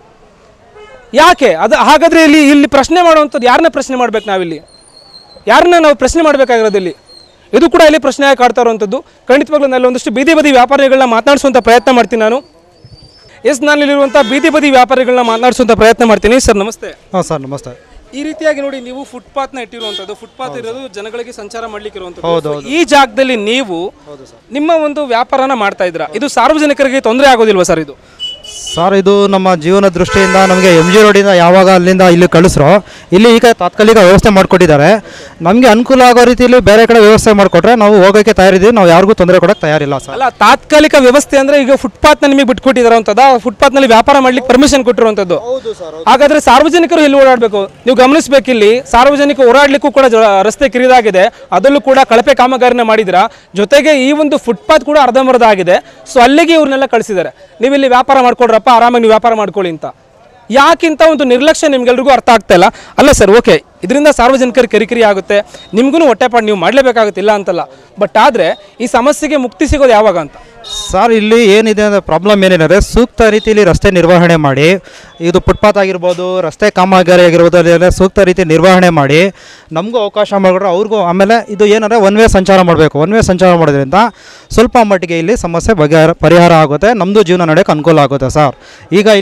ಯಾಕೆ ಅದು ಹಾಗಾದ್ರೆ ಇಲ್ಲಿ ಇಲ್ಲಿ ಪ್ರಶ್ನೆ ಮಾಡುವಂಥದ್ದು ಯಾರನ್ನ ಪ್ರಶ್ನೆ ಮಾಡ್ಬೇಕು ನಾವಿಲ್ಲಿ ಯಾರನ್ನ ನಾವು ಪ್ರಶ್ನೆ ಮಾಡಬೇಕಾಗಿರೋದು ಇಲ್ಲಿ ಇದು ಕೂಡ ಇಲ್ಲಿ ಪ್ರಶ್ನೆಯಾಗಿ ಕಾಡ್ತಾ ಇರುವಂಥದ್ದು ಖಂಡಿತವಾಗ್ಲೂ ನಾನು ಒಂದಷ್ಟು ಬೀದಿ ಬದಿ ವ್ಯಾಪಾರಿಗಳನ್ನ ಮಾತನಾಡಿಸುವಂಥ ಪ್ರಯತ್ನ ಮಾಡ್ತೀನಿ ನಾನು ಎಸ್ ನಾನು ಇಲ್ಲಿರುವಂಥ ಬೀದಿ ಬದಿ ವ್ಯಾಪಾರಿಗಳನ್ನ ಮಾತನಾಡಿಸುವಂಥ ಪ್ರಯತ್ನ ಮಾಡ್ತೀನಿ ಸರ್ ನಮಸ್ತೆ ಹಾಂ ಸರ್ ನಮಸ್ತೆ ಈ ರೀತಿಯಾಗಿ ನೋಡಿ ನೀವು ಫುಟ್ಪಾತ್ ನ ಇಟ್ಟಿರುವಂತದ್ದು ಫುಟ್ಪಾತ್ ಇರೋದು ಜನಗಳಿಗೆ ಸಂಚಾರ ಮಾಡ್ಲಿಕ್ಕೆ ಹೌದು, ಇರುವಂತದ್ದು So, ಈ ಜಾಗದಲ್ಲಿ ನೀವು ನಿಮ್ಮ ಒಂದು ವ್ಯಾಪಾರನ ಮಾಡ್ತಾ ಇದ್ದೀರಾ ಇದು ಸಾರ್ವಜನಿಕರಿಗೆ ತೊಂದರೆ ಆಗೋದಿಲ್ವಾ ಸರ್ ಇದು ಸರ್ ಇದು ನಮ್ಮ ಜೀವನ ದೃಷ್ಟಿಯಿಂದ ನಮಗೆ ಎಮ್ ಜಿ ರೋಡಿಂದ ಯಾವಾಗ ಅಲ್ಲಿಂದ ಇಲ್ಲಿ ಕಳಿಸ್ರೋ ಇಲ್ಲಿ ಈಗ ತಾತ್ಕಾಲಿಕ ವ್ಯವಸ್ಥೆ ಮಾಡಿಕೊಟ್ಟಿದ್ದಾರೆ ನಮಗೆ ಅನುಕೂಲ ಆಗೋ ರೀತಿಯಲ್ಲಿ ಬೇರೆ ಕಡೆ ವ್ಯವಸ್ಥೆ ಮಾಡಿಕೊಟ್ರೆ ನಾವು ಹೋಗೋಕ್ಕೆ ತಯಾರಿದ್ದೀವಿ ನಾವು ಯಾರಿಗೂ ತೊಂದರೆ ಕೊಡೋಕ್ಕೆ ತಯಾರಿಲ್ಲ ಸರ್ ಅಲ್ಲ ತಾತ್ಕಾಲಿಕ ವ್ಯವಸ್ಥೆ ಅಂದ್ರೆ ಈಗ ಫುಟ್ಪಾತ್ ನ ನಿಮಗೆ ಬಿಟ್ಕೊಟ್ಟಿದಾರಂತದ ಫುಟ್ಪಾತ್ ನಲ್ಲಿ ವ್ಯಾಪಾರ ಮಾಡ್ಲಿಕ್ಕೆ ಪರ್ಮಿಷನ್ ಕೊಟ್ಟಿರುವಂತದ್ದು ಹಾಗಾದ್ರೆ ಸಾರ್ವಜನಿಕರು ಎಲ್ಲಿ ಓಡಾಡಬೇಕು ನೀವು ಗಮನಿಸಬೇಕು ಇಲ್ಲಿ ಸಾರ್ವಜನಿಕ ಓಡಾಡ್ಲಿಕ್ಕೂ ಕೂಡ ಜ- ರಸ್ತೆ ಕಿರಿದಾಗಿದೆ ಅದರಲ್ಲೂ ಕೂಡ ಕಳಪೆ ಕಾಮಗಾರಿನ ಮಾಡಿದಿರಾ ಜೊತೆಗೆ ಈ ಒಂದು ಫುಟ್ಪಾತ್ ಕೂಡ ಅರ್ಧಂಬರ್ಧ ಆಗಿದೆ ಸೊ ಅಲ್ಲಿಗೆ ಇವ್ರನ್ನೆಲ್ಲ ಕಳಿಸಿದ್ದಾರೆ ನೀವು ಇಲ್ಲಿ ವ್ಯಾಪಾರ ಮಾಡ್ಕೊಡ್ರಪ್ಪ ಆರಾಮಾಗಿ ನೀವು ವ್ಯಾಪಾರ ಮಾಡ್ಕೊಳ್ಳಿ ಅಂತ ಯಾಕಿಂತ ಒಂದು ನಿರ್ಲಕ್ಷ್ಯ ನಿಮ್ಗೆಲ್ರಿಗೂ ಅರ್ಥ ಆಗ್ತಾ ಇಲ್ಲ ಅಲ್ಲ ಸರ್ ಓಕೆ ಇದರಿಂದ ಸಾರ್ವಜನಿಕರಿಗೆ ಕಿರಿಕಿರಿ ಆಗುತ್ತೆ ನಿಮ್ಗೂ ಹೊಟ್ಟೆಪಾಡು ನೀವು ಮಾಡಲೇಬೇಕಾಗುತ್ತೆ ಇಲ್ಲ ಅಂತಲ್ಲ ಬಟ್ ಆದರೆ ಈ ಸಮಸ್ಯೆಗೆ ಮುಕ್ತಿ ಸಿಗೋದು ಯಾವಾಗ ಅಂತ ಸರ್ ಇಲ್ಲಿ ಏನಿದೆ ಅಂದರೆ ಪ್ರಾಬ್ಲಮ್ ಏನಿದೆ ಸೂಕ್ತ ರೀತಿಯಲ್ಲಿ ರಸ್ತೆ ನಿರ್ವಹಣೆ ಮಾಡಿ ಇದು ಫುಟ್ಪಾತ್ ಆಗಿರ್ಬೋದು ರಸ್ತೆ ಕಾಮಗಾರಿ ಆಗಿರ್ಬೋದು ಅದೆಲ್ಲ ಸೂಕ್ತ ರೀತಿ ನಿರ್ವಹಣೆ ಮಾಡಿ ನಮಗೂ ಅವಕಾಶ ಮಾಡಿಕೊಟ್ರೆ ಅವ್ರಿಗೂ ಆಮೇಲೆ ಇದು ಏನಂದರೆ ಒನ್ ವೇ ಸಂಚಾರ ಮಾಡಬೇಕು ಒನ್ ವೇ ಸಂಚಾರ ಮಾಡೋದ್ರಿಂದ ಸ್ವಲ್ಪ ಮಟ್ಟಿಗೆ ಇಲ್ಲಿ ಸಮಸ್ಯೆ ಬಗೆಹರ ಪರಿಹಾರ ಆಗುತ್ತೆ ನಮ್ಮದು ಜೀವನ ನಡೆಯೋಕ್ಕೆ ಅನುಕೂಲ ಆಗುತ್ತೆ ಸರ್ ಈಗ ಇಲ್ಲಿ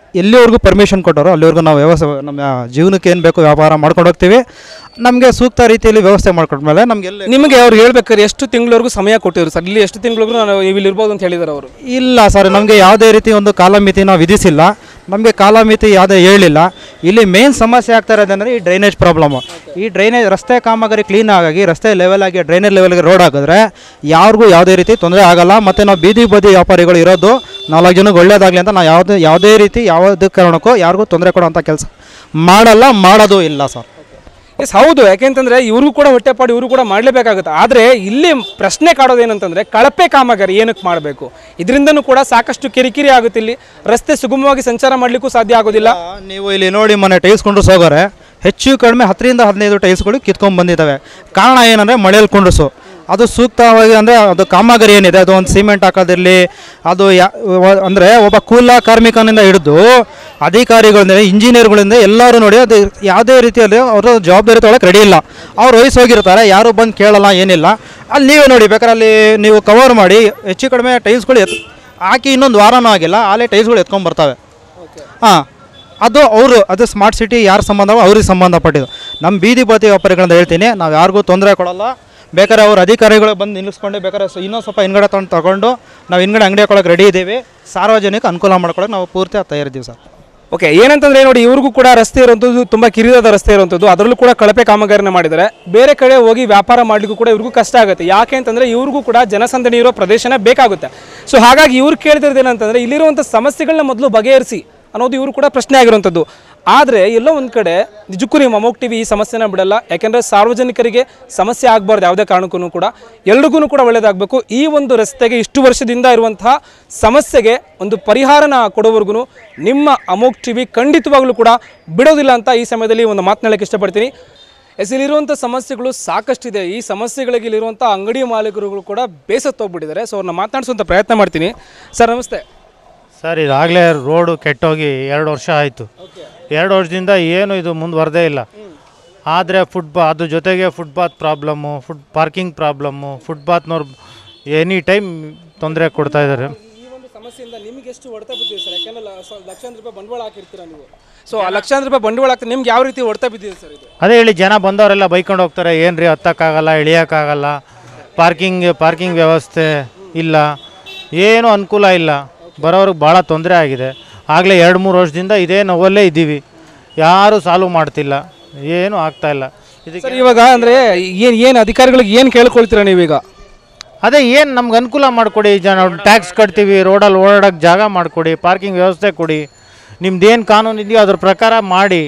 ಎಲ್ಲಿವರೆಗೂ ಪರ್ಮಿಷನ್ ಕೊಟ್ಟರೋ ಅಲ್ಲಿವರೆಗೂ ನಾವು ವ್ಯವಸ್ಥೆ ನಮ್ಮ ಜೀವನಕ್ಕೆ ಏನು ಬೇಕು ವ್ಯಾಪಾರ ಮಾಡ್ಕೊಂಡು ಹೋಗ್ತೀವಿ ನಮಗೆ ಸೂಕ್ತ ರೀತಿಯಲ್ಲಿ ವ್ಯವಸ್ಥೆ ಮಾಡ್ಕೊಂಡ್ಮೇಲೆ ನಮ್ಗೆ ಎಲ್ಲಿ ನಿಮಗೆ ಅವ್ರು ಹೇಳ್ಬೇಕಾದ್ರೆ ಎಷ್ಟು ತಿಂಗಳವರೆಗೂ ಸಮಯ ಕೊಟ್ಟಿದ್ರು ಸರ್ ಇಲ್ಲಿ ಎಷ್ಟು ತಿಂಗಳವರೆಗೂ ನಾನು ಇಲ್ಲಿ ಇರ್ಬೋದು ಅಂತ ಹೇಳಿದ್ದಾರೆ ಅವರು ಇಲ್ಲ ಸರ್ ನಮಗೆ ಯಾವುದೇ ರೀತಿ ಒಂದು ಕಾಲಮಿತಿನ ವಿಧಿಸಿಲ್ಲ ನಮಗೆ ಕಾಲಮಿತಿ ಯಾವುದೇ ಹೇಳಿಲ್ಲ ಇಲ್ಲಿ ಮೇನ್ ಸಮಸ್ಯೆ ಆಗ್ತಾ ಇರೋದಂದರೆ ಈ ಡ್ರೈನೇಜ್ ಪ್ರಾಬ್ಲಮ್ಮು ಈ ಡ್ರೈನೇಜ್ ರಸ್ತೆ ಕಾಮಗಾರಿ ಕ್ಲೀನ್ ಆಗಿ ರಸ್ತೆ ಲೆವೆಲ್ ಆಗಿ ಡ್ರೈನೇಜ್ ಲೆವೆಲ್ಗೆ ರೋಡ್ ಹಾಕಿದ್ರೆ ಯಾರಿಗೂ ಯಾವುದೇ ರೀತಿ ತೊಂದರೆ ಆಗಲ್ಲ ಮತ್ತು ನಾವು ಬೀದಿ ಬದಿ ವ್ಯಾಪಾರಿಗಳು ಇರೋದು ನಾಲ್ಕು ಜನಕ್ಕೆ ಒಳ್ಳೇದಾಗಲಿ ಅಂತ ನಾವು ಯಾವುದೇ ಯಾವುದೇ ರೀತಿ ಯಾವುದೇ ಕಾರಣಕ್ಕೂ ಯಾರಿಗೂ ತೊಂದರೆ ಕೊಡೋಂಥ ಕೆಲಸ ಮಾಡಲ್ಲ ಮಾಡೋದು ಇಲ್ಲ ಸರ್ ಎಸ್ ಹೌದು ಯಾಕೆಂತಂದ್ರೆ ಇವರು ಕೂಡ ಹೊಟ್ಟೆಪಾಡು ಇವರು ಕೂಡ ಮಾಡಲೇಬೇಕಾಗುತ್ತೆ ಆದರೆ ಇಲ್ಲಿ ಪ್ರಶ್ನೆ ಕಾಡೋದೇನಂತಂದ್ರೆ ಕಳಪೆ ಕಾಮಗಾರಿ ಏನಕ್ಕೆ ಮಾಡಬೇಕು ಇದರಿಂದನೂ ಕೂಡ ಸಾಕಷ್ಟು ಕಿರಿಕಿರಿ ಆಗುತ್ತೆ ಇಲ್ಲಿ ರಸ್ತೆ ಸುಗಮವಾಗಿ ಸಂಚಾರ ಮಾಡಲಿಕ್ಕೂ ಸಾಧ್ಯ ಆಗೋದಿಲ್ಲ ನೀವು ಇಲ್ಲಿ ನೋಡಿ ಮೊನ್ನೆ ಟೈಲ್ಸ್ ಕೊಂಡ್ರು ಹೋಗೋರೆ ಹೆಚ್ಚು ಕಡಿಮೆ ಹತ್ತರಿಂದ ಹದಿನೈದು ಟೈಲ್ಸ್ಗಳು ಕಿತ್ಕೊಂಡು ಬಂದಿದ್ದಾವೆ ಕಾರಣ ಏನಂದರೆ ಮಳೆಯಲ್ಲಿ ಕೊಂಡ್ರಸು ಅದು ಸೂಕ್ತವಾಗಿ ಅಂದರೆ ಅದು ಕಾಮಗಾರಿ ಏನಿದೆ ಅದು ಒಂದು ಸಿಮೆಂಟ್ ಹಾಕೋದಿರಲಿ ಅದು ಯಾ ಅಂದರೆ ಒಬ್ಬ ಕೂಲ ಕಾರ್ಮಿಕನಿಂದ ಹಿಡಿದು ಅಧಿಕಾರಿಗಳಿಂದ ಇಂಜಿನಿಯರ್ಗಳಿಂದ ಎಲ್ಲರೂ ನೋಡಿ ಅದು ಯಾವುದೇ ರೀತಿಯಲ್ಲಿ ಅವರು ಜವಾಬ್ದಾರಿ ತೊಗೊಳಕ್ಕೆ ರೆಡಿ ಇಲ್ಲ ಅವ್ರು ವಯಸ್ಸು ಹೋಗಿರ್ತಾರೆ ಯಾರು ಬಂದು ಕೇಳಲ್ಲ ಏನಿಲ್ಲ ಅಲ್ಲಿ ನೀವೇ ನೋಡಿ ಬೇಕಾದ್ರೆ ಅಲ್ಲಿ ನೀವು ಕವರ್ ಮಾಡಿ ಹೆಚ್ಚು ಕಡಿಮೆ ಟೈಲ್ಸ್ಗಳು ಎತ್ ಹಾಕಿ ಇನ್ನೊಂದು ವಾರನೂ ಆಗಿಲ್ಲ ಅಲ್ಲೇ ಟೈಲ್ಸ್ಗಳು ಎತ್ಕೊಂಡು ಬರ್ತವೆ ಹಾಂ ಅದು ಅವರು ಅದು ಸ್ಮಾರ್ಟ್ ಸಿಟಿ ಯಾರು ಸಂಬಂಧವೋ ಅವ್ರಿಗೆ ಸಂಬಂಧಪಟ್ಟಿದ್ದು ನಮ್ಮ ಬೀದಿ ಬದಿ ವ್ಯಾಪಾರಿಗಳಿಂದ ಹೇಳ್ತೀನಿ ನಾವು ಯಾರಿಗೂ ತೊಂದರೆ ಕೊಡಲ್ಲ ಬೇಕಾದ್ರೆ ಅವ್ರ ಅಧಿಕಾರಿಗಳು ಬಂದು ನಿಲ್ಲಿಸ್ಕೊಂಡು ಬೇಕಾದ್ರೆ ಸ- ಇನ್ನೊಂದು ಸ್ವಲ್ಪ ಹಿಂಗಡೆ ತೊಗೊಂಡು ತಗೊಂಡು ನಾವು ಹಿಂಗಡೆ ಅಂಗಡಿ ಹಾಕೊಳಕ್ಕೆ ರೆಡಿ ಇದ್ದೀವಿ ಸಾರ್ವಜನಿಕ ಅನುಕೂಲ ಮಾಡ್ಕೊಳಕ್ಕೆ ನಾವು ಪೂರ್ತಿ ತಯಾರಿದ್ದೀವಿ ಸರ್ ಓಕೆ ಏನಂತಂದ್ರೆ ನೋಡಿ ಇವ್ರಿಗೂ ಕೂಡ ರಸ್ತೆ ಇರುವಂಥದ್ದು ತುಂಬ ಕಿರಿದಾದ ರಸ್ತೆ ಇರುವಂಥದ್ದು ಅದರಲ್ಲೂ ಕೂಡ ಕಳಪೆ ಕಾಮಗಾರಿನ ಮಾಡಿದ್ದಾರೆ ಬೇರೆ ಕಡೆ ಹೋಗಿ ವ್ಯಾಪಾರ ಮಾಡಲಿಕ್ಕೂ ಕೂಡ ಇವ್ರಿಗೂ ಕಷ್ಟ ಆಗುತ್ತೆ ಯಾಕೆ ಅಂತಂದ್ರೆ ಇವ್ರಿಗೂ ಕೂಡ ಜನಸಂದಣಿ ಇರೋ ಪ್ರದೇಶನ ಬೇಕಾಗುತ್ತೆ ಸೊ ಹಾಗಾಗಿ ಇವ್ರು ಕೇಳ್ತಿರೋದು ಏನಂತಂದ್ರೆ ಇಲ್ಲಿರುವಂಥ ಸಮಸ್ಯೆಗಳನ್ನ ಮೊದಲು ಬಗೆಹರಿಸಿ ಅನ್ನೋದು ಇವರು ಕೂಡ ಪ್ರಶ್ನೆ ಆಗಿರುವಂಥದ್ದು ಆದರೆ ಎಲ್ಲೋ ಒಂದು ಕಡೆ ನಿಜಕ್ಕೂ ನಿಮ್ಮ ಅಮೋಕ್ ಟಿವಿ ಈ ಸಮಸ್ಯೆನ ಬಿಡಲ್ಲ ಯಾಕೆಂದರೆ ಸಾರ್ವಜನಿಕರಿಗೆ ಸಮಸ್ಯೆ ಆಗಬಾರ್ದು ಯಾವುದೇ ಕಾರಣಕ್ಕೂ ಕೂಡ ಎಲ್ರಿಗೂ ಕೂಡ ಒಳ್ಳೆಯದಾಗಬೇಕು ಈ ಒಂದು ರಸ್ತೆಗೆ ಇಷ್ಟು ವರ್ಷದಿಂದ ಇರುವಂತಹ ಸಮಸ್ಯೆಗೆ ಒಂದು ಪರಿಹಾರನ ಕೊಡೋವರೆಗೂ ನಿಮ್ಮ ಅಮೋಕ್ ಟಿವಿ ಖಂಡಿತವಾಗ್ಲೂ ಕೂಡ ಬಿಡೋದಿಲ್ಲ ಅಂತ ಈ ಸಮಯದಲ್ಲಿ ಒಂದು ಮಾತನಾಡಕ್ಕೆ ಇಷ್ಟಪಡ್ತೀನಿ ಎಸ್ ಇಲ್ಲಿರುವಂಥ ಸಮಸ್ಯೆಗಳು ಸಾಕಷ್ಟಿದೆ ಈ ಸಮಸ್ಯೆಗಳಿಗೆ ಇಲ್ಲಿರುವಂಥ ಅಂಗಡಿ ಮಾಲೀಕರುಗಳು ಕೂಡ ಬೇಸತ್ತೋಗ್ಬಿಟ್ಟಿದ್ದಾರೆ ಸೊ ಅವ್ರನ್ನ ಮಾತನಾಡಿಸುವಂಥ ಪ್ರಯತ್ನ ಮಾಡ್ತೀನಿ ಸರ್ ನಮಸ್ತೆ ಸರ್ ಇದಾಗಲೇ ರೋಡು ಕೆಟ್ಟೋಗಿ ಎರಡು ವರ್ಷ ಆಯಿತು ಎರಡು ವರ್ಷದಿಂದ ಏನು ಇದು ಮುಂದುವರೆದೇ ಇಲ್ಲ ಆದರೆ ಫುಟ್ಬಾ ಅದ್ರ ಜೊತೆಗೆ footpath problem food parking problem ಫುಟ್ಪಾತ್ನವ್ರು ಎನಿ ಟೈಮ್ ತೊಂದರೆ ಕೊಡ್ತಾ ಇದ್ದಾರೆ ಈ ಒಂದು ಸಮಸ್ಯೆಯಿಂದ ನಿಮ್ಗೆ ಎಷ್ಟು ಹೊಡೆತ ಬಿದ್ದಿದೆ ಸರ್ ಯಾಕಂದ್ರೆ ಲ- ಸ- ಲಕ್ಷಾಂತರ ರೂಪಾಯಿ ಬಂಡವಾಳ ಹಾಕಿರ್ತೀರಾ ನೀವು ಸೊ ಆ ಲಕ್ಷಾಂತರ ರೂಪಾಯಿ ಬಂಡವಾಳ ಹಾಕ್ತಾರೆ ನಿಮ್ಗೆ ಯಾವ ರೀತಿ ಹೊಡೆತ ಬಿದ್ದಿದೆ ಸರ್ ಇದು ಅದೇ ಹೇಳಿ ಜನ ಬಂದವರೆಲ್ಲ ಬೈಕೊಂಡು ಹೋಗ್ತಾರೆ ಏನು ರೀ ಹತ್ತಕ್ಕಾಗಲ್ಲ ಇಳಿಯೋಕ್ಕಾಗಲ್ಲ ಪಾರ್ಕಿಂಗ್ ಪಾರ್ಕಿಂಗ್ ವ್ಯವಸ್ಥೆ ಇಲ್ಲ ಏನೂ ಅನುಕೂಲ ಇಲ್ಲ ಬರೋರಿಗೆ ಭಾಳ ತೊಂದರೆ ಆಗಿದೆ ಆಗಲೇ ಎರಡು ಮೂರು ವರ್ಷದಿಂದ ಇದೇ ನೋವಲ್ಲೇ ಇದ್ದೀವಿ ಯಾರೂ ಸಾಲ್ವ್ ಮಾಡ್ತಿಲ್ಲ ಏನೂ ಆಗ್ತಾ ಇಲ್ಲ ಇದಕ್ಕೆ ಸರ್ ಇವಾಗ ಅಂದ್ರೆ ಏನು ಏನು ಅಧಿಕಾರಿಗಳಿಗೆ ಏನು ಕೇಳ್ಕೊಳ್ತೀರಾ ನೀವೀಗ ಅದೇ ಏನು ನಮ್ಗೆ ಅನುಕೂಲ ಮಾಡಿಕೊಡಿ ಜನ ಟ್ಯಾಕ್ಸ್ ಕಟ್ತೀವಿ ರೋಡಲ್ಲಿ ಓಡಾಡೋಕ್ಕೆ ಜಾಗ ಮಾಡಿಕೊಡಿ ಪಾರ್ಕಿಂಗ್ ವ್ಯವಸ್ಥೆ ಕೊಡಿ ನಿಮ್ದೇನು ಕಾನೂನು ಇದೆಯೋ ಅದ್ರ ಪ್ರಕಾರ ಮಾಡಿ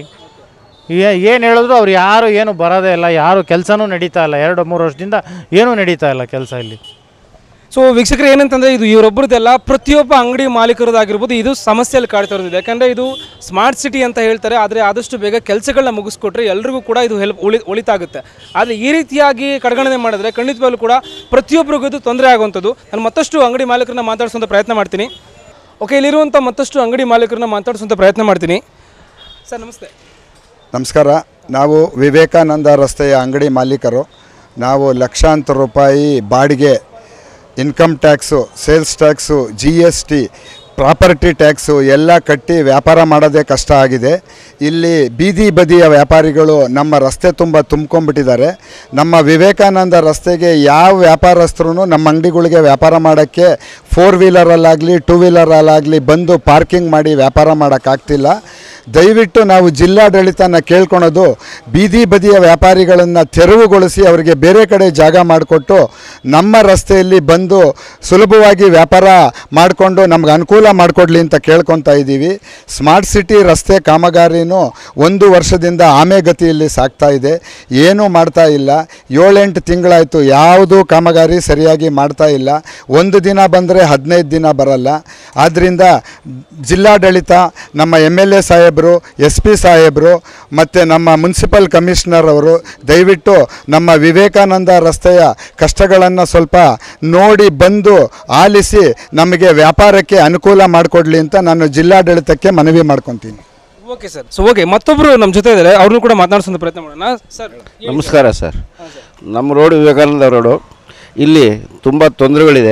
ಏನು ಹೇಳಿದ್ರು ಅವ್ರು ಯಾರು ಏನು ಬರೋದೇ ಇಲ್ಲ ಯಾರು ಕೆಲಸನೂ ನಡೀತಾ ಇಲ್ಲ ಎರಡು ಮೂರು ವರ್ಷದಿಂದ ಏನೂ ನಡೀತಾ ಇಲ್ಲ ಕೆಲಸ ಇಲ್ಲಿ ಸೊ ವೀಕ್ಷಕರು ಏನಂತಂದ್ರೆ ಇದು ಇವರೊಬ್ಬರದೆಲ್ಲ ಪ್ರತಿಯೊಬ್ಬ ಅಂಗಡಿ ಮಾಲೀಕರದಾಗಿರ್ಬೋದು ಇದು ಸಮಸ್ಯೆಯಲ್ಲಿ ಕಾಡ್ತಾ ಇರೋದು ಯಾಕಂದರೆ ಇದು ಸ್ಮಾರ್ಟ್ ಸಿಟಿ ಅಂತ ಹೇಳ್ತಾರೆ ಆದರೆ ಆದಷ್ಟು ಬೇಗ ಕೆಲಸಗಳನ್ನ ಮುಗಿಸ್ಕೊಟ್ರೆ ಎಲ್ರಿಗೂ ಕೂಡ ಇದು ಹೆಲ್ಪ್ ಉಳಿ ಒಳಿತಾಗುತ್ತೆ ಆದರೆ ಈ ರೀತಿಯಾಗಿ ಕಡೆಗಣನೆ ಮಾಡಿದ್ರೆ ಖಂಡಿತವಾಗ್ಲೂ ಕೂಡ ಪ್ರತಿಯೊಬ್ಬರಿಗೂ ಇದು ತೊಂದರೆ ಆಗುವಂಥದ್ದು ನಾನು ಮತ್ತಷ್ಟು ಅಂಗಡಿ ಮಾಲೀಕರನ್ನ ಮಾತಾಡಿಸುವಂಥ ಪ್ರಯತ್ನ ಮಾಡ್ತೀನಿ ಓಕೆ ಇಲ್ಲಿರುವಂಥ ಮತ್ತಷ್ಟು ಅಂಗಡಿ ಮಾಲೀಕರನ್ನ ಮಾತಾಡಿಸುವಂಥ ಪ್ರಯತ್ನ ಮಾಡ್ತೀನಿ ಸರ್ ನಮಸ್ತೆ ನಮಸ್ಕಾರ ನಾವು ವಿವೇಕಾನಂದ ರಸ್ತೆಯ ಅಂಗಡಿ ಮಾಲೀಕರು ನಾವು ಲಕ್ಷಾಂತರ ರೂಪಾಯಿ ಬಾಡಿಗೆ income tax sales tax G S T property tax ಎಲ್ಲ ಕಟ್ಟಿ ವ್ಯಾಪಾರ ಮಾಡೋದೇ ಕಷ್ಟ ಆಗಿದೆ ಇಲ್ಲಿ ಬೀದಿ ಬದಿಯ ವ್ಯಾಪಾರಿಗಳು ನಮ್ಮ ರಸ್ತೆ ತುಂಬ ತುಂಬ್ಕೊಂಡ್ಬಿಟ್ಟಿದ್ದಾರೆ ನಮ್ಮ ವಿವೇಕಾನಂದ ರಸ್ತೆಗೆ ಯಾವ ವ್ಯಾಪಾರಸ್ಥರು ನಮ್ಮ ಅಂಗಡಿಗಳಿಗೆ ವ್ಯಾಪಾರ ಮಾಡೋಕ್ಕೆ ಫೋರ್ ವೀಲರಲ್ಲಾಗಲಿ ಟೂ ವೀಲರಲ್ಲಾಗಲಿ ಬಂದು ಪಾರ್ಕಿಂಗ್ ಮಾಡಿ ವ್ಯಾಪಾರ ಮಾಡೋಕ್ಕಾಗ್ತಿಲ್ಲ ದಯವಿಟ್ಟು ನಾವು ಜಿಲ್ಲಾಡಳಿತನ ಕೇಳ್ಕೊಳೋದು ಬೀದಿ ಬದಿಯ ವ್ಯಾಪಾರಿಗಳನ್ನು ತೆರವುಗೊಳಿಸಿ ಅವರಿಗೆ ಬೇರೆ ಕಡೆ ಜಾಗ ಮಾಡಿಕೊಟ್ಟು ನಮ್ಮ ರಸ್ತೆಯಲ್ಲಿ ಬಂದು ಸುಲಭವಾಗಿ ವ್ಯಾಪಾರ ಮಾಡಿಕೊಂಡು ನಮ್ಗೆ ಅನುಕೂಲ ಮಾಡಿಕೊಡ್ಲಿ ಅಂತ ಕೇಳ್ಕೊತಾ ಇದ್ದೀವಿ ಸ್ಮಾರ್ಟ್ ಸಿಟಿ ರಸ್ತೆ ಕಾಮಗಾರಿನೂ ಒಂದು ವರ್ಷದಿಂದ ಆಮೆಗತಿಯಲ್ಲಿ ಸಾಗ್ತಾ ಇದೆ ಏನೂ ಮಾಡ್ತಾ ಇಲ್ಲ ಏಳೆಂಟು ತಿಂಗಳಾಯಿತು ಯಾವುದೂ ಕಾಮಗಾರಿ ಸರಿಯಾಗಿ ಮಾಡ್ತಾ ಇಲ್ಲ ಒಂದು ದಿನ ಬಂದರೆ ಹದಿನೈದು ದಿನ ಬರಲ್ಲ ಆದ್ದರಿಂದ ಜಿಲ್ಲಾಡಳಿತ ನಮ್ಮ ಎಮ್ ಎಲ್ ಎ ಸಾಹೇಬರು ಎಸ್ ಪಿ ಸಾಹೇಬರು ಮತ್ತು ನಮ್ಮ ಮುನ್ಸಿಪಲ್ ಕಮಿಷನರ್ ಅವರು ದಯವಿಟ್ಟು ನಮ್ಮ ವಿವೇಕಾನಂದ ರಸ್ತೆಯ ಕಷ್ಟಗಳನ್ನು ಸ್ವಲ್ಪ ನೋಡಿ ಬಂದು ಆಲಿಸಿ ನಮಗೆ ವ್ಯಾಪಾರಕ್ಕೆ ಅನುಕೂಲ ಮಾಡಿಕೊಡ್ಲಿ ಅಂತ ನಾನು ಜಿಲ್ಲಾಡಳಿತಕ್ಕೆ ಮನವಿ ಮಾಡ್ಕೊತೀನಿ ಓಕೆ ಸರ್ ಸೊ ಓಕೆ ಮತ್ತೊಬ್ಬರು ನಮ್ಮ ಜೊತೆ ಇದ್ದಾರೆ ಅವ್ರನ್ನೂ ಕೂಡ ಮಾತನಾಡಿಸುವಂಥ ಪ್ರಯತ್ನ ಮಾಡೋಣ ಸರ್ ನಮಸ್ಕಾರ ಸರ್ ನಮ್ಮ ರೋಡ್ ವಿವೇಕಾನಂದ ರೋಡು ಇಲ್ಲಿ ತುಂಬ ತೊಂದರೆಗಳಿದೆ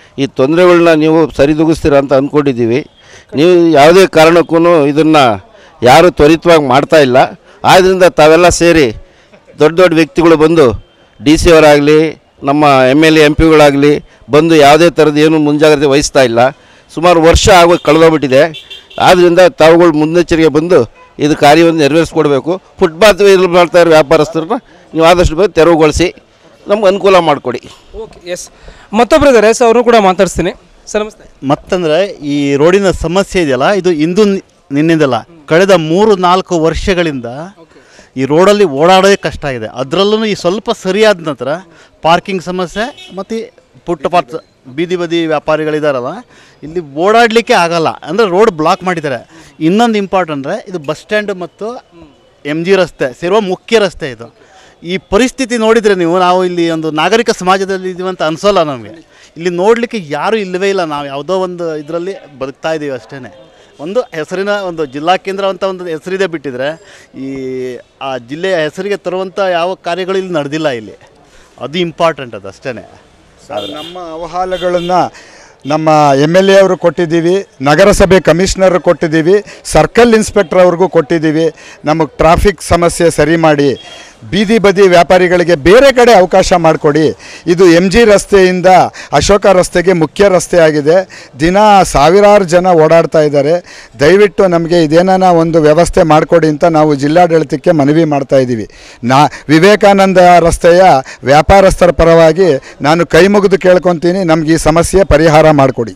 ಈ ತೊಂದರೆಗಳನ್ನ ನೀವು ಸರಿದೂಗಿಸ್ತೀರ ಅಂತ ಅಂದ್ಕೊಂಡಿದ್ದೀವಿ ನೀವು ಯಾವುದೇ ಕಾರಣಕ್ಕೂ ಇದನ್ನು ಯಾರು ತ್ವರಿತವಾಗಿ ಮಾಡ್ತಾ ಇಲ್ಲ ಆದ್ದರಿಂದ ತಾವೆಲ್ಲ ಸೇರಿ ದೊಡ್ಡ ದೊಡ್ಡ ವ್ಯಕ್ತಿಗಳು ಬಂದು ಡಿ ಸಿ ಅವರಾಗಲಿ ನಮ್ಮ ಎಮ್ ಎಲ್ ಎ ಎಂ ಪಿಗಳಾಗಲಿ ಬಂದು ಯಾವುದೇ ಥರದ ಏನು ಮುಂಜಾಗ್ರತೆ ವಹಿಸ್ತಾ ಇಲ್ಲ ಸುಮಾರು ವರ್ಷ ಆಗೋ ಕಳೆದೋಗ್ಬಿಟ್ಟಿದೆ ಆದ್ದರಿಂದ ತಾವುಗಳು ಮುನ್ನೆಚ್ಚರಿಕೆ ಬಂದು ಇದು ಕಾರ್ಯವನ್ನು ನೆರವೇರಿಸ್ಕೊಡ್ಬೇಕು ಫುಟ್ಪಾತ್ ಇಲ್ಲಿ ಮಾಡ್ತಾ ಇರೋ ವ್ಯಾಪಾರಸ್ಥರನ್ನ ನೀವು ಆದಷ್ಟು ಬೇಗ ತೆರವುಗೊಳಿಸಿ ನಮ್ಗೆ ಅನುಕೂಲ ಮಾಡಿಕೊಡಿ ಓಕೆ ಎಸ್ ಮತ್ತೊಬ್ರು ಇದ್ದಾರೆ ಸೊ ಅವ್ರನ್ನೂ ಕೂಡ ಮಾತಾಡಿಸ್ತೀನಿ ಸರ್ ನಮಸ್ತೆ ಮತ್ತಂದರೆ ಈ ರೋಡಿನ ಸಮಸ್ಯೆ ಇದೆಯಲ್ಲ ಇದು ಇಂದು ನಿ- ನಿನ್ನಿಂದಲ್ಲ ಕಳೆದ ಮೂರು ನಾಲ್ಕು ವರ್ಷಗಳಿಂದ ಈ ರೋಡಲ್ಲಿ ಓಡಾಡೋದೇ ಕಷ್ಟ ಇದೆ ಅದರಲ್ಲೂ ಈ ಸ್ವಲ್ಪ ಸರಿಯಾದ ನಂತರ ಪಾರ್ಕಿಂಗ್ ಸಮಸ್ಯೆ ಮತ್ತು ಪುಟ್ಟಪಾತ್ ಬೀದಿ ಬದಿ ವ್ಯಾಪಾರಿಗಳಿದಾರಲ್ಲ ಇಲ್ಲಿ ಓಡಾಡಲಿಕ್ಕೆ ಆಗಲ್ಲ ಅಂದರೆ ರೋಡ್ ಬ್ಲಾಕ್ ಮಾಡಿದ್ದಾರೆ ಇನ್ನೊಂದು ಇಂಪಾರ್ಟೆಂಟ್ ಅಂದರೆ ಇದು ಬಸ್ ಸ್ಟ್ಯಾಂಡ್ ಮತ್ತು ಎಮ್ ಜಿ ರಸ್ತೆ ಸೇರುವ ಮುಖ್ಯ ರಸ್ತೆ ಇದು ಈ ಪರಿಸ್ಥಿತಿ ನೋಡಿದರೆ ನೀವು ನಾವು ಇಲ್ಲಿ ಒಂದು ನಾಗರಿಕ ಸಮಾಜದಲ್ಲಿ ಇದ್ದೀವಿ ಅಂತ ಅನಿಸೋಲ್ಲ ನಮಗೆ ಇಲ್ಲಿ ನೋಡಲಿಕ್ಕೆ ಯಾರೂ ಇಲ್ಲವೇ ಇಲ್ಲ ನಾವು ಯಾವುದೋ ಒಂದು ಇದರಲ್ಲಿ ಬದುಕ್ತಾ ಇದ್ದೀವಿ ಅಷ್ಟೇ ಒಂದು ಹೆಸರಿನ ಒಂದು ಜಿಲ್ಲಾ ಕೇಂದ್ರ ಅಂತ ಒಂದು ಹೆಸರಿದೆ ಬಿಟ್ಟಿದ್ರೆ ಈ ಆ ಜಿಲ್ಲೆಯ ಹೆಸರಿಗೆ ತರುವಂಥ ಯಾವ ಕಾರ್ಯಗಳು ಇಲ್ಲಿ ನಡೆದಿಲ್ಲ ಇಲ್ಲಿ ಅದು ಇಂಪಾರ್ಟೆಂಟ್ ಅದು ಅಷ್ಟೇ ನಮ್ಮ ಅವಹಾಲಗಳನ್ನು ನಮ್ಮ ಎಮ್ ಎಲ್ ಎ ಅವರು ಕೊಟ್ಟಿದ್ದೀವಿ ನಗರಸಭೆ ಕಮಿಷನರ್ ಕೊಟ್ಟಿದ್ದೀವಿ ಸರ್ಕಲ್ ಇನ್ಸ್ಪೆಕ್ಟರ್ ಅವ್ರಿಗೂ ಕೊಟ್ಟಿದ್ದೀವಿ ನಮಗೆ ಟ್ರಾಫಿಕ್ ಸಮಸ್ಯೆ ಸರಿ ಮಾಡಿ ಬೀದಿ ಬದಿ ವ್ಯಾಪಾರಿಗಳಿಗೆ ಬೇರೆ ಕಡೆ ಅವಕಾಶ ಮಾಡಿಕೊಡಿ ಇದು ಎಮ್ ಜಿ ರಸ್ತೆಯಿಂದ ಅಶೋಕ ರಸ್ತೆಗೆ ಮುಖ್ಯ ರಸ್ತೆ ಆಗಿದೆ ದಿನ ಸಾವಿರಾರು ಜನ ಓಡಾಡ್ತಾ ಇದ್ದಾರೆ ದಯವಿಟ್ಟು ನಮಗೆ ಇದೇನಾನ ಒಂದು ವ್ಯವಸ್ಥೆ ಮಾಡಿಕೊಡಿ ಅಂತ ನಾವು ಜಿಲ್ಲಾಡಳಿತಕ್ಕೆ ಮನವಿ ಮಾಡ್ತಾ ಇದ್ದೀವಿ ನಾ ವಿವೇಕಾನಂದ ರಸ್ತೆಯ ವ್ಯಾಪಾರಸ್ಥರ ಪರವಾಗಿ ನಾನು ಕೈ ಮುಗಿದು ಕೇಳ್ಕೊತೀನಿ ನಮ್ಗೆ ಈ ಸಮಸ್ಯೆ ಪರಿಹಾರ ಮಾಡಿಕೊಡಿ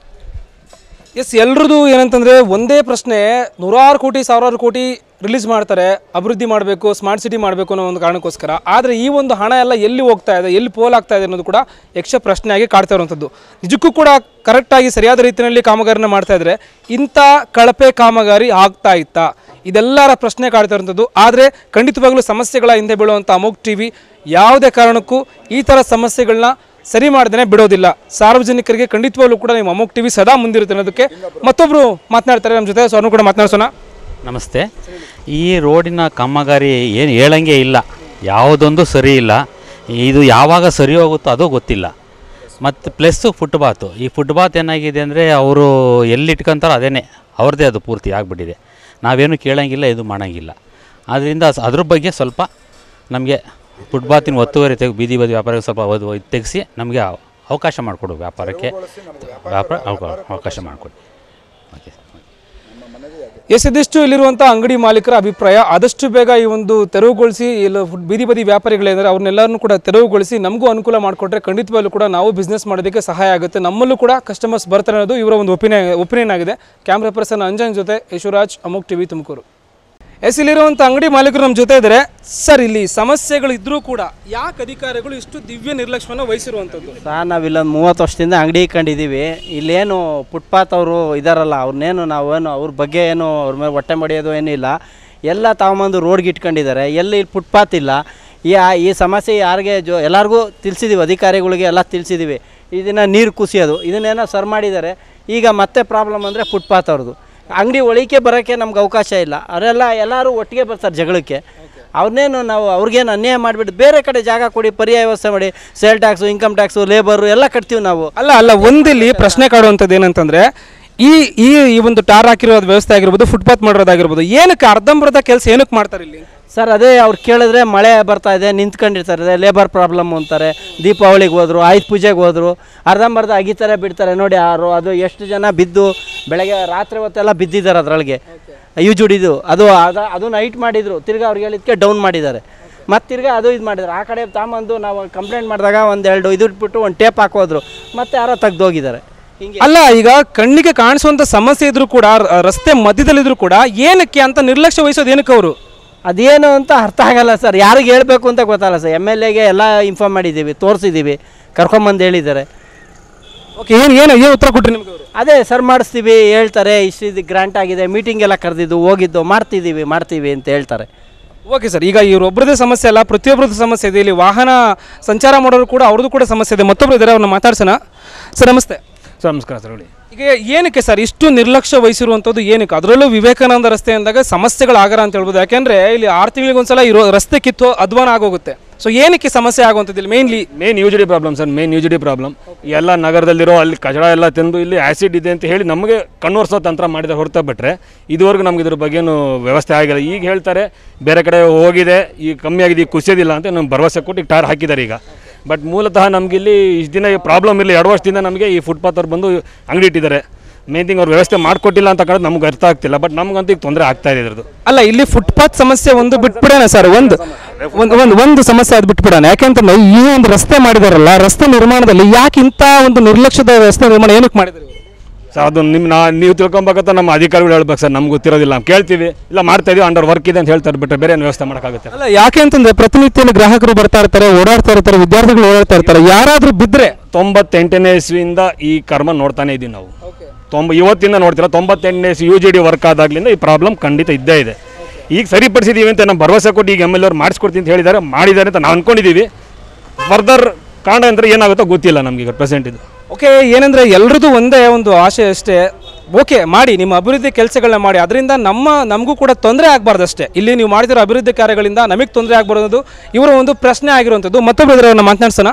ಎಸ್ ಎಲ್ರದ್ದು ಏನಂತಂದರೆ ಒಂದೇ ಪ್ರಶ್ನೆ ನೂರಾರು ಕೋಟಿ ಸಾವಿರಾರು ಕೋಟಿ ರಿಲೀಸ್ ಮಾಡ್ತಾರೆ ಅಭಿವೃದ್ಧಿ ಮಾಡಬೇಕು ಸ್ಮಾರ್ಟ್ ಸಿಟಿ ಮಾಡಬೇಕು ಅನ್ನೋ ಒಂದು ಕಾರಣಕ್ಕೋಸ್ಕರ ಆದರೆ ಈ ಒಂದು ಹಣ ಎಲ್ಲ ಎಲ್ಲಿ ಹೋಗ್ತಾ ಇದೆ ಎಲ್ಲಿ ಪೋಲ್ ಆಗ್ತಾ ಇದೆ ಅನ್ನೋದು ಕೂಡ ಯಕ್ಷ ಪ್ರಶ್ನೆಯಾಗಿ ಕಾಡ್ತಾ ಇರುವಂಥದ್ದು ನಿಜಕ್ಕೂ ಕೂಡ ಕರೆಕ್ಟಾಗಿ ಸರಿಯಾದ ರೀತಿಯಲ್ಲಿ ಕಾಮಗಾರಿನ ಮಾಡ್ತಾ ಇದ್ರೆ ಇಂಥ ಕಳಪೆ ಕಾಮಗಾರಿ ಆಗ್ತಾ ಇತ್ತಾ ಇದೆಲ್ಲರ ಪ್ರಶ್ನೆ ಕಾಡ್ತಾ ಇರುವಂಥದ್ದು ಆದರೆ ಖಂಡಿತವಾಗ್ಲೂ ಸಮಸ್ಯೆಗಳ ಹಿಂದೆ ಬೀಳುವಂಥ ಅಮೋಕ್ ಟಿ ವಿ ಯಾವುದೇ ಕಾರಣಕ್ಕೂ ಈ ಥರ ಸಮಸ್ಯೆಗಳನ್ನ ಸರಿ ಮಾಡ್ದೇ ಬಿಡೋದಿಲ್ಲ ಸಾರ್ವಜನಿಕರಿಗೆ ಖಂಡಿತವಾಗ್ಲೂ ಕೂಡ ನಿಮ್ಮ ಅಮೋಕ್ ಟಿವಿ ಸದಾ ಮುಂದಿರುತ್ತೆ ಅನ್ನೋದಕ್ಕೆ ಮತ್ತೊಬ್ರು ಮಾತನಾಡ್ತಾರೆ ನಮ್ಮ ಜೊತೆ ಸೊ ಅವ್ರನ್ನೂ ಕೂಡ ಮಾತನಾಡ್ಸೋಣ ನಮಸ್ತೆ ಈ ರೋಡಿನ ಕಾಮಗಾರಿ ಏನು ಹೇಳಂಗೆ ಇಲ್ಲ ಯಾವುದೊಂದು ಸರಿ ಇಲ್ಲ ಇದು ಯಾವಾಗ ಸರಿ ಹೋಗುತ್ತೋ ಅದು ಗೊತ್ತಿಲ್ಲ ಮತ್ತು ಪ್ಲಸ್ಸು ಫುಟ್ಬಾತು ಈ ಫುಟ್ಬಾತ್ ಏನಾಗಿದೆ ಅಂದರೆ ಅವರು ಎಲ್ಲಿ ಇಟ್ಕೊಂತಾರೋ ಅದೇನೆ ಅವ್ರದ್ದೇ ಅದು ಪೂರ್ತಿ ಆಗಿಬಿಟ್ಟಿದೆ ನಾವೇನು ಕೇಳಂಗಿಲ್ಲ ಇದು ಮಾಡೋಂಗಿಲ್ಲ ಆದ್ದರಿಂದ ಸ- ಅದ್ರ ಬಗ್ಗೆ ಸ್ವಲ್ಪ ನಮಗೆ ಫುಟ್ಬಾತಿನ ಒತ್ತುವರಿ ತೆಗೆ ಬೀದಿ ಬದಿ ವ್ಯಾಪಾರಕ್ಕೆ ಸ್ವಲ್ಪ ಒದ್- ಒದ್- ತೆಗೆಸಿ ನಮಗೆ ಅವ- ಅವಕಾಶ ಮಾಡಿಕೊಡು ವ್ಯಾಪಾರಕ್ಕೆ ವ್ಯಾಪಾರ ಅವಕ- ಅವಕಾಶ ಮಾಡಿಕೊಡಿ ಓಕೆ ಎಸ್ ಇದಿಷ್ಟು ಇಲ್ಲಿರುವಂಥ ಅಂಗಡಿ ಮಾಲೀಕರ ಅಭಿಪ್ರಾಯ ಆದಷ್ಟು ಬೇಗ ಈ ಒಂದು ತೆರವುಗೊಳಿಸಿ ಇಲ್ಲ ಫುಡ್- ಬೀದಿ ಬದಿ ವ್ಯಾಪಾರಿಗಳೇಂದರೆ ಅವ್ರನ್ನೆಲ್ಲರನ್ನೂ ಕೂಡ ತೆರವುಗೊಳಿಸಿ ನಮಗೂ ಅನುಕೂಲ ಮಾಡಿಕೊಟ್ರೆ ಖಂಡಿತವಾಗ್ಲೂ ಕೂಡ ನಾವು ಬಿಸ್ನೆಸ್ ಮಾಡೋದಕ್ಕೆ ಸಹಾಯ ಆಗುತ್ತೆ ನಮ್ಮಲ್ಲೂ ಕೂಡ ಕಸ್ಟಮರ್ಸ್ ಬರ್ತಾರೆ ಅನ್ನೋದು ಇವರ ಒಂದು ಒಪಿನಿಯನ್ ಒಪಿನಿಯನ್ ಆಗಿದೆ ಕ್ಯಾಮ್ರಾ ಪರ್ಸನ್ ಅಂಜನ್ ಜೊತೆ ಯಶವರಾಜ್ ಅಮೋಕ್ ಟಿವಿ ತುಮಕೂರು ಎಸ್ ಇಲ್ಲಿರುವಂಥ ಅಂಗಡಿ ಮಾಲೀಕರು ನಮ್ಮ ಜೊತೆ ಇದ್ದಾರೆ ಸರ್ ಇಲ್ಲಿ ಸಮಸ್ಯೆಗಳು ಇದ್ರೂ ಕೂಡ ಯಾಕೆ ಅಧಿಕಾರಿಗಳು ಇಷ್ಟು ದಿವ್ಯ ನಿರ್ಲಕ್ಷ್ಯವನ್ನು ವಹಿಸಿರುವಂಥದ್ದು ಸರ್ ನಾವು ಇಲ್ಲೊಂದು ಮೂವತ್ತು ವರ್ಷದಿಂದ ಅಂಗಡಿ ಇಟ್ಕೊಂಡಿದ್ದೀವಿ ಇಲ್ಲೇನು ಫುಟ್ಪಾತ್ ಅವರು ಇದಾರಲ್ಲ ಅವ್ರನ್ನೇನು ನಾವೇನು ಅವ್ರ ಬಗ್ಗೆ ಏನು ಅವ್ರ ಮೇಲೆ ಹೊಟ್ಟೆ ಮಡಿಯೋದು ಏನಿಲ್ಲ ಎಲ್ಲ ತಗೊಂಬಂದು ರೋಡ್ಗೆ ಇಟ್ಕೊಂಡಿದ್ದಾರೆ ಎಲ್ಲಿ ಇಲ್ಲಿ ಫುಟ್ಪಾತ್ ಇಲ್ಲ ಈ ಆ- ಈ ಸಮಸ್ಯೆ ಯಾರಿಗೆ ಜೋ ಎಲ್ಲರಿಗೂ ತಿಳಿಸಿದ್ದೀವಿ ಅಧಿಕಾರಿಗಳಿಗೆ ಎಲ್ಲ ತಿಳಿಸಿದ್ದೀವಿ ಇದನ್ನು ನೀರು ಕುಸಿಯೋದು ಇದನ್ನೇನೋ ಸರ್ ಮಾಡಿದ್ದಾರೆ ಈಗ ಮತ್ತೆ ಪ್ರಾಬ್ಲಮ್ ಅಂದರೆ ಫುಟ್ಪಾತ್ ಅವ್ರದ್ದು ಅಂಗಡಿ ಒಳಿಕೆ ಬರೋಕ್ಕೆ ನಮ್ಗೆ ಅವಕಾಶ ಇಲ್ಲ ಅವರೆಲ್ಲ ಎಲ್ಲರೂ ಒಟ್ಟಿಗೆ ಬರ್ತಾರೆ ಜಗಳಕ್ಕೆ ಅವ್ರನ್ನೇನು ನಾವು ಅವ್ರಿಗೇನು ಅನ್ಯಾಯ ಮಾಡಿಬಿಟ್ಟು ಬೇರೆ ಕಡೆ ಜಾಗ ಕೊಡಿ ಪರ್ಯಾಯ ವ್ಯವಸ್ಥೆ ಮಾಡಿ sale tax income tax labour ಎಲ್ಲ ಕಟ್ತೀವಿ ನಾವು ಅಲ್ಲ ಅಲ್ಲ ಒಂದಿಲ್ಲಿ ಪ್ರಶ್ನೆ ಕಾಡುವಂಥದ್ದು ಏನಂತಂದ್ರೆ ಈ ಈ ಈ ಒಂದು ಟಾರ್ ಹಾಕಿರೋ ವ್ಯವಸ್ಥೆ ಆಗಿರ್ಬೋದು ಫುಟ್ಪಾತ್ ಮಾಡಿರೋದಾಗಿರ್ಬೋದು ಏನಕ್ಕೆ ಅರ್ಧಂಬರ್ಧ ಕೆಲಸ ಏನಕ್ಕೆ ಮಾಡ್ತಾರೆ ಇಲ್ಲಿ ಸರ್ ಅದೇ ಅವ್ರು ಕೇಳಿದ್ರೆ ಮಳೆ ಬರ್ತಾ ಇದೆ ನಿಂತ್ಕೊಂಡಿರ್ತಾರೆ ಲೇಬರ್ ಪ್ರಾಬ್ಲಮ್ ಅಂತಾರೆ ದೀಪಾವಳಿಗೆ ಹೋದ್ರು ಆಯುಧ ಪೂಜೆಗೆ ಹೋದ್ರು ಅರ್ಧಂಬರ್ಧ ಅಗಿತಾರೆ ಬಿಡ್ತಾರೆ ನೋಡಿ ಯಾರು ಅದು ಎಷ್ಟು ಜನ ಬಿದ್ದು ಬೆಳಗ್ಗೆ ರಾತ್ರಿ ಹೊತ್ತೆಲ್ಲ ಬಿದ್ದಿದ್ದಾರೆ ಅದರೊಳಗೆ ಯೂಜುಡಿದು ಅದು ಅದ ಅದು ನೈಟ್ ಮಾಡಿದರು ತಿರ್ಗಾ ಅವ್ರಿಗೆ ಹೇಳಿದ್ಕೆ ಡೌನ್ ಮಾಡಿದ್ದಾರೆ ಮತ್ತು ತಿರ್ಗಾ ಅದು ಇದು ಮಾಡಿದ್ರು ಆ ಕಡೆ ತಾಂಬಂದು ನಾವು ಕಂಪ್ಲೇಂಟ್ ಮಾಡಿದಾಗ ಒಂದೆರಡು ಇದು ಇಟ್ಬಿಟ್ಟು ಒಂದು ಟೇಪ್ ಹಾಕೋದ್ರು ಮತ್ತೆ ಯಾರೋ ತೆಗ್ದೋಗಿದ್ದಾರೆ ಹಿಂಗೆ ಅಲ್ಲ ಈಗ ಕಣ್ಣಿಗೆ ಕಾಣಿಸುವಂತ ಸಮಸ್ಯೆ ಇದ್ರೂ ಕೂಡ ರ- ರಸ್ತೆ ಮಧ್ಯದಲ್ಲಿದ್ರು ಕೂಡ ಏನಕ್ಕೆ ಅಂತ ನಿರ್ಲಕ್ಷ್ಯ ವಹಿಸೋದು ಏನಕ್ಕೆ ಅವರು ಅದೇನು ಅಂತ ಅರ್ಥ ಆಗಲ್ಲ ಸರ್ ಯಾರಿಗೆ ಹೇಳಬೇಕು ಅಂತ ಗೊತ್ತಲ್ಲ ಸರ್ ಎಮ್ ಎಲ್ ಎಗೆ ಎಲ್ಲ ಇನ್ಫಾರ್ಮ್ ಮಾಡಿದ್ದೀವಿ ತೋರಿಸಿದ್ದೀವಿ ಕರ್ಕೊಂಬಂದು ಹೇಳಿದ್ದಾರೆ ಓಕೆ ಏನು ಏನು ಏನು ಉತ್ತರ ಕೊಟ್ರಿ ನಿಮ್ಗೆ ಅವರು ಅದೇ ಸರ್ ಮಾಡಿಸ್ತೀವಿ ಹೇಳ್ತಾರೆ ಇಷ್ಟು ಇದು ಗ್ರಾಂಟ್ ಆಗಿದೆ ಮೀಟಿಂಗ್ ಎಲ್ಲ ಕರೆದಿದ್ದು ಹೋಗಿದ್ದು ಮಾಡ್ತಿದ್ದೀವಿ ಮಾಡ್ತೀವಿ ಅಂತ ಹೇಳ್ತಾರೆ ಓಕೆ ಸರ್ ಈಗ ಇವರೊಬ್ಬರದೇ ಸಮಸ್ಯೆ ಅಲ್ಲ ಪ್ರತಿಯೊಬ್ಬರದ್ದು ಸಮಸ್ಯೆ ಇದೆ ಇಲ್ಲಿ ವಾಹನ ಸಂಚಾರ ಮಾಡೋರು ಕೂಡ ಅವ್ರದ್ದು ಕೂಡ ಸಮಸ್ಯೆ ಇದೆ ಮತ್ತೊಬ್ರು ಇದ್ದಾರೆ ಅವ್ರನ್ನ ಮಾತಾಡ್ಸೋಣ ಸರ್ ನಮಸ್ತೆ ಸರ್ ನಮಸ್ಕಾರ ಸರ್ ಹೇಳಿ ಈಗ ಏನಕ್ಕೆ ಸರ್ ಇಷ್ಟು ನಿರ್ಲಕ್ಷ್ಯ ವಹಿಸಿರುವಂಥದ್ದು ಏನಕ್ಕೆ ಅದರಲ್ಲೂ ವಿವೇಕಾನಂದ ರಸ್ತೆ ಅಂದಾಗ ಸಮಸ್ಯೆಗಳಾಗರ ಅಂತ ಹೇಳ್ಬೋದು ಯಾಕೆಂದ್ರೆ ಇಲ್ಲಿ ಆರು ತಿಂಗಳಿಗೊಂದ್ಸಲ ಇರೋ ರಸ್ತೆ ಕಿತ್ತು ಅಧ್ವಾನ ಆಗೋಗುತ್ತೆ ಸೊ ಏನಕ್ಕೆ ಸಮಸ್ಯೆ ಆಗುವಂಥದ್ದು mainly main U G D problem sir main U G D problem ಎಲ್ಲ ನಗರದಲ್ಲಿರೋ ಅಲ್ಲಿ ಕಚಡ ಎಲ್ಲ ತಿಂದು ಇಲ್ಲಿ ಆ್ಯಸಿಡ್ ಇದೆ ಅಂತ ಹೇಳಿ ನಮಗೆ ಕಣ್ಣೋರ್ಸೋ ತಂತ್ರ ಮಾಡಿದ ಹೊರತ ಬಿಟ್ಟರೆ ಇದುವರೆಗೂ ನಮ್ಗೆ ಇದ್ರ ಬಗ್ಗೆನೂ ವ್ಯವಸ್ಥೆ ಆಗಿಲ್ಲ ಈಗ ಹೇಳ್ತಾರೆ ಬೇರೆ ಕಡೆ ಹೋಗಿದೆ ಈಗ ಕಮ್ಮಿ ಆಗಿದೆ ಈಗ ಕುಸಿಯೋದಿಲ್ಲ ಅಂತ ನಮ್ಗೆ ಭರವಸೆ ಕೊಟ್ಟು ಈಗ ಟಾರ್ ಹಾಕಿದ್ದಾರೆ ಈಗ ಬಟ್ ಮೂಲತಃ ನಮ್ಗೆ ಇಲ್ಲಿ ಇಷ್ಟು ದಿನ ಪ್ರಾಬ್ಲಮ್ ಇಲ್ಲ ಎರಡು ವರ್ಷದಿಂದ ನಮಗೆ ಈ ಫುಟ್ಪಾತ್ ಅವ್ರು ಬಂದು ಅಂಗಡಿ ಇಟ್ಟಿದ್ದಾರೆ ಮೇನ್ ಥಿಂಗ್ ಅವ್ರು ವ್ಯವಸ್ಥೆ ಮಾಡಿಕೊಟ್ಟಿಲ್ಲ ಅಂತ ಕಾಣೋದು ನಮ್ಗೆ ಅರ್ಥ ಆಗ್ತಿಲ್ಲ ಬಟ್ ನಮ್ಗಂತೂ ಈಗ ತೊಂದರೆ ಆಗ್ತಾ ಇದೆ ಇದ್ರದ್ದು ಅಲ್ಲ ಇಲ್ಲಿ ಫುಟ್ಪಾತ್ ಸಮಸ್ಯೆ ಒಂದು ಬಿಟ್ಬಿಡೋಣ ಸರ್ ಒಂದು ಒಂದು ಒಂದು ಒಂದು ಸಮಸ್ಯೆ ಅದು ಬಿಟ್ಬಿಡೋಣ ಯಾಕೆಂತಂದ್ರೆ ಈ ಒಂದು ರಸ್ತೆ ಮಾಡಿದಾರಲ್ಲ ರಸ್ತೆ ನಿರ್ಮಾಣದಲ್ಲಿ ಯಾಕೆ ಇಂಥ ಒಂದು ನಿರ್ಲಕ್ಷ್ಯದ ರಸ್ತೆ ನಿರ್ಮಾಣ ಏನಕ್ಕೆ ಮಾಡಿದ್ರು ಸರ್ ಅದು ನಿಮ್ಮ ನಾ ನೀವು ತಿಳ್ಕೊಬೇಕಂತ ನಮ್ಮ ಅಧಿಕಾರಿಗಳು ಹೇಳ್ಬೇಕು ಸರ್ ನಮ್ಗೆ ಗೊತ್ತಿರೋದಿಲ್ಲ ನಾವು ಕೇಳ್ತೀವಿ ಇಲ್ಲ ಮಾಡ್ತಾ ಇದೀವಿ ಅಂಡರ್ ವರ್ಕ್ ಇದೆ ಅಂತ ಹೇಳ್ತಾರೆ ಬಿಟ್ಟರೆ ಬೇರೆ ಏನು ವ್ಯವಸ್ಥೆ ಮಾಡೋಕ್ಕಾಗುತ್ತೆ ಅಲ್ಲ ಯಾಕೆ ಅಂತಂದ್ರೆ ಪ್ರತಿನಿತ್ಯ ಇಲ್ಲಿ ಗ್ರಾಹಕರು ಬರ್ತಾ ಇರ್ತಾರೆ ಓಡಾಡ್ತಾ ಇರ್ತಾರೆ ವಿದ್ಯಾರ್ಥಿಗಳು ಓಡಾಡ್ತಾ ಇರ್ತಾರೆ ಯಾರಾದ್ರೂ ಬಿದ್ರೆ ತೊಂಬತ್ತೆಂಟನೇ ಇಸ್ವಿಯಿಂದ ಈ ಕರ್ಮ ನೋಡ್ತಾನೆ ಇದ್ದೀವಿ ನಾವು ತೊಂಬ ಇವತ್ತಿಂದ ನೋಡ್ತಿಲ್ಲ ತೊಂಬತ್ತೆಂಟನೇ ಇಸ್ವಿ ಯು ಜಿ ಡಿ ವರ್ಕ್ ಆದಾಗ್ಲಿಂದ ಈ ಪ್ರಾಬ್ಲಮ್ ಖಂಡಿತ ಇದ್ದೇ ಇದೆ ಈಗ ಸರಿಪಡಿಸಿದೀವಿ ಅಂತ ನಮ್ಮ ಭರವಸೆ ಕೊಟ್ಟು ಈಗ ಎಮ್ ಎಲ್ ಅವ್ರು ಮಾಡಿಸ್ಕೊಡ್ತೀನಿ ಅಂತ ಹೇಳಿದ್ದಾರೆ ಮಾಡಿದ್ದಾರೆ ಅಂತ ನಾವು ಅನ್ಕೊಂಡಿದ್ದೀವಿ ಫರ್ದರ್ ಕಾರಣ ಅಂದರೆ ಏನಾಗುತ್ತೋ ಗೊತ್ತಿಲ್ಲ ನಮ್ಗೆ ಈಗ ಪ್ರೆಸೆಂಟ್ ಇದು ಓಕೆ ಏನಂದ್ರೆ ಎಲ್ರದ್ದು ಒಂದೇ ಒಂದು ಆಶೆ ಅಷ್ಟೇ ಓಕೆ ಮಾಡಿ ನಿಮ್ಮ ಅಭಿವೃದ್ಧಿ ಕೆಲಸಗಳನ್ನ ಮಾಡಿ ಅದರಿಂದ ನಮ್ಮ ನಮಗೂ ಕೂಡ ತೊಂದರೆ ಆಗಬಾರ್ದು ಅಷ್ಟೇ ಇಲ್ಲಿ ನೀವು ಮಾಡಿದಿರೋ ಅಭಿವೃದ್ಧಿ ಕಾರ್ಯಗಳಿಂದ ನಮಗೆ ತೊಂದರೆ ಆಗಬಾರ್ದು ಇವರ ಒಂದು ಪ್ರಶ್ನೆ ಆಗಿರುವಂಥದ್ದು ಮತ್ತೊಬ್ಬರು ಇದ್ರನ್ನ ಮಾತನಾಡ್ಸೋಣ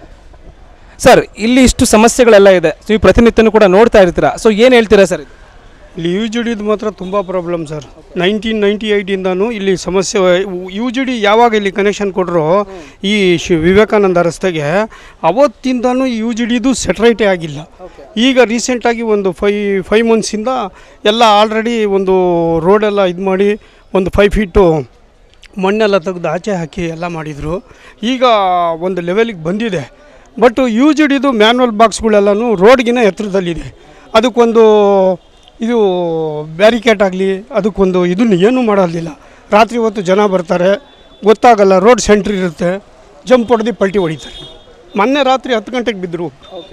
ಸರ್ ಇಲ್ಲಿ ಇಷ್ಟು ಸಮಸ್ಯೆಗಳೆಲ್ಲ ಇದೆ ನೀವು ಪ್ರತಿನಿತ್ಯನೂ ಕೂಡ ನೋಡ್ತಾ ಇರ್ತೀರಾ ಸೊ ಏನು ಹೇಳ್ತೀರಾ ಸರ್ ಇದು ಇಲ್ಲಿ ಯು ಜಿ ಡಿದು ಮಾತ್ರ ತುಂಬ ಪ್ರಾಬ್ಲಮ್ ಸರ್ ನೈನ್ಟೀನ್ ನೈಂಟಿ ಏಯ್ಟಿಂದನೂ ಇಲ್ಲಿ ಸಮಸ್ಯೆ ಯು ಜಿ ಡಿ ಯಾವಾಗ ಇಲ್ಲಿ ಕನೆಕ್ಷನ್ ಕೊಟ್ಟರು ಈ ಶಿ ವಿವೇಕಾನಂದ ರಸ್ತೆಗೆ ಅವತ್ತಿಂದನೂ ಯು ಜಿ ಡಿದು ಸೆಟ್ರೈಟೇ ಆಗಿಲ್ಲ ಈಗ ರೀಸೆಂಟಾಗಿ ಒಂದು ಫೈ ಫೈವ್ ಮಂತ್ಸಿಂದ ಎಲ್ಲ ಆಲ್ರೆಡಿ ಒಂದು ರೋಡೆಲ್ಲ ಇದು ಮಾಡಿ ಒಂದು ಫೈವ್ ಫೀಟು ಮಣ್ಣೆಲ್ಲ ತೆಗೆದು ಆಚೆ ಹಾಕಿ ಎಲ್ಲ ಮಾಡಿದರು ಈಗ ಒಂದು ಲೆವೆಲಿಗೆ ಬಂದಿದೆ ಬಟ್ ಯು ಜಿ ಡಿದು ಮ್ಯಾನ್ಯಲ್ ಬಾಕ್ಸ್ಗಳೆಲ್ಲನೂ ರೋಡ್ಗಿನ ಎತ್ತರದಲ್ಲಿದೆ ಅದಕ್ಕೊಂದು ಇದು ಬ್ಯಾರಿಕೇಡ್ ಆಗಲಿ ಅದಕ್ಕೊಂದು ಇದನ್ನು ಏನೂ ಮಾಡೋದಿಲ್ಲ ರಾತ್ರಿ ಹೊತ್ತು ಜನ ಬರ್ತಾರೆ ಗೊತ್ತಾಗಲ್ಲ ರೋಡ್ ಸೆಂಟ್ರ್ ಇರುತ್ತೆ ಜಂಪ್ ಹೊಡೆದು ಪಲ್ಟಿ ಹೊಡಿತಾರೆ ಮೊನ್ನೆ ರಾತ್ರಿ ಹತ್ತು ಗಂಟೆಗೆ ಬಿದ್ದರು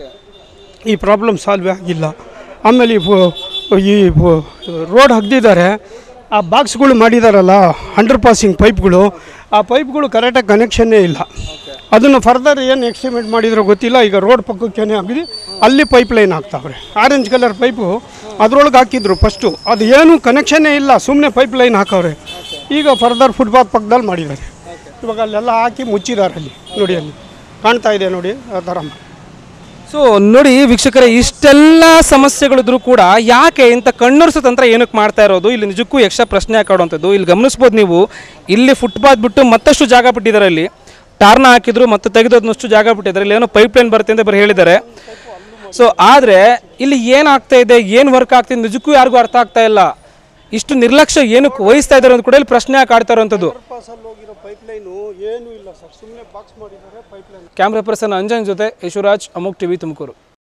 ಈ ಪ್ರಾಬ್ಲಮ್ ಸಾಲ್ವೇ ಆಗಿಲ್ಲ ಆಮೇಲೆ ಈ ಫು- ಈ ಫು- ರೋಡ್ ಹಗ್ದಿದ್ದಾರೆ ಆ ಬಾಕ್ಸ್ಗಳು ಮಾಡಿದಾರಲ್ಲ ಅಂಡರ್ ಪಾಸಿಂಗ್ ಪೈಪ್ಗಳು ಆ ಪೈಪ್ಗಳು ಕರೆಕ್ಟಾಗಿ ಕನೆಕ್ಷನ್ನೇ ಇಲ್ಲ ಅದನ್ನು ಫರ್ದರ್ ಏನು ಎಕ್ಸ್ಟಿಮೇಟ್ ಮಾಡಿದ್ರೋ ಗೊತ್ತಿಲ್ಲ ಈಗ ರೋಡ್ ಪಕ್ಕಕ್ಕೇನೆ ಅಗದಿ ಅಲ್ಲಿ ಪೈಪ್ ಲೈನ್ ಹಾಕ್ತಾವ್ರೆ ಆರೆಂಜ್ ಕಲರ್ ಪೈಪು ಅದ್ರೊಳಗೆ ಹಾಕಿದ್ರು ಫಸ್ಟು ಅದು ಏನು ಕನೆಕ್ಷನ್ನೇ ಇಲ್ಲ ಸುಮ್ಮನೆ ಪೈಪ್ ಲೈನ್ ಹಾಕವ್ರೆ ಈಗ ಫರ್ದರ್ ಫುಟ್ಪಾತ್ ಪಕ್ಕದಲ್ಲಿ ಮಾಡಿದ್ದಾರೆ ಇವಾಗ ಅಲ್ಲೆಲ್ಲ ಹಾಕಿ ಮುಚ್ಚಿದ್ದಾರೆ ಅಲ್ಲಿ ನೋಡಿ ಅಲ್ಲಿ ಕಾಣ್ತಾ ಇದೆ ನೋಡಿ ಆ ಥರ ಸೊ ನೋಡಿ ವೀಕ್ಷಕರೇ ಇಷ್ಟೆಲ್ಲ ಸಮಸ್ಯೆಗಳಿದ್ರು ಕೂಡ ಯಾಕೆ ಇಂಥ ಕಣ್ಣೊರೆಸೋ ತಂತ್ರ ಏನಕ್ಕೆ ಮಾಡ್ತಾ ಇರೋದು ಇಲ್ಲಿ ನಿಜಕ್ಕೂ ಯಕ್ಷ ಪ್ರಶ್ನೆ ಹಾಕಾಡುವಂಥದ್ದು ಇಲ್ಲಿ ಗಮನಿಸ್ಬೋದು ನೀವು ಇಲ್ಲಿ ಫುಟ್ಪಾತ್ ಬಿಟ್ಟು ಮತ್ತಷ್ಟು ಜಾಗ ಬಿಟ್ಟಿದ್ದಾರೆ ಇಲ್ಲಿ ಟಾರ್ನ ಹಾಕಿದ್ರು ಮತ್ತೆ ತೆಗೆದೋದನ್ನಷ್ಟು ಜಾಗ ಬಿಟ್ಟಿದ್ದಾರೆ ಇಲ್ಲಿ ಏನೋ ಪೈಪ್ ಲೈನ್ ಬರುತ್ತೆ ಅಂತ ಬರೀ ಹೇಳಿದ್ದಾರೆ ಸೊ ಆದರೆ ಇಲ್ಲಿ ಏನಾಗ್ತಾ ಇದೆ ಏನು ವರ್ಕ್ ಆಗ್ತಿದೆ ನಿಜಕ್ಕೂ ಯಾರಿಗೂ ಅರ್ಥ ಆಗ್ತಾ ಇಲ್ಲ ಇಷ್ಟು ನಿರ್ಲಕ್ಷ್ಯ ಏನಕ್ಕೆ ವಹಿಸ್ತಾ ಇದ್ದಾರೆ ಅಂತ ಕೂಡ ಇಲ್ಲಿ ಪ್ರಶ್ನೆ ಹಾಕಾಡ್ತಾ ಇರುವಂಥದ್ದು ಹೋಗಿರೋ ಪೈಪ್ ಲೈನು ಏನೂ ಇಲ್ಲ ಸರ್ ಸುಮ್ಮನೆ ಬಾಕ್ಸ್ ಮಾಡಿದ್ದಾರೆ pipeline camera person Anjan ಜೊತೆ ಯಶುರಾಜ್ ಅಮೋಕ್ ಟಿವಿ ತುಮಕೂರು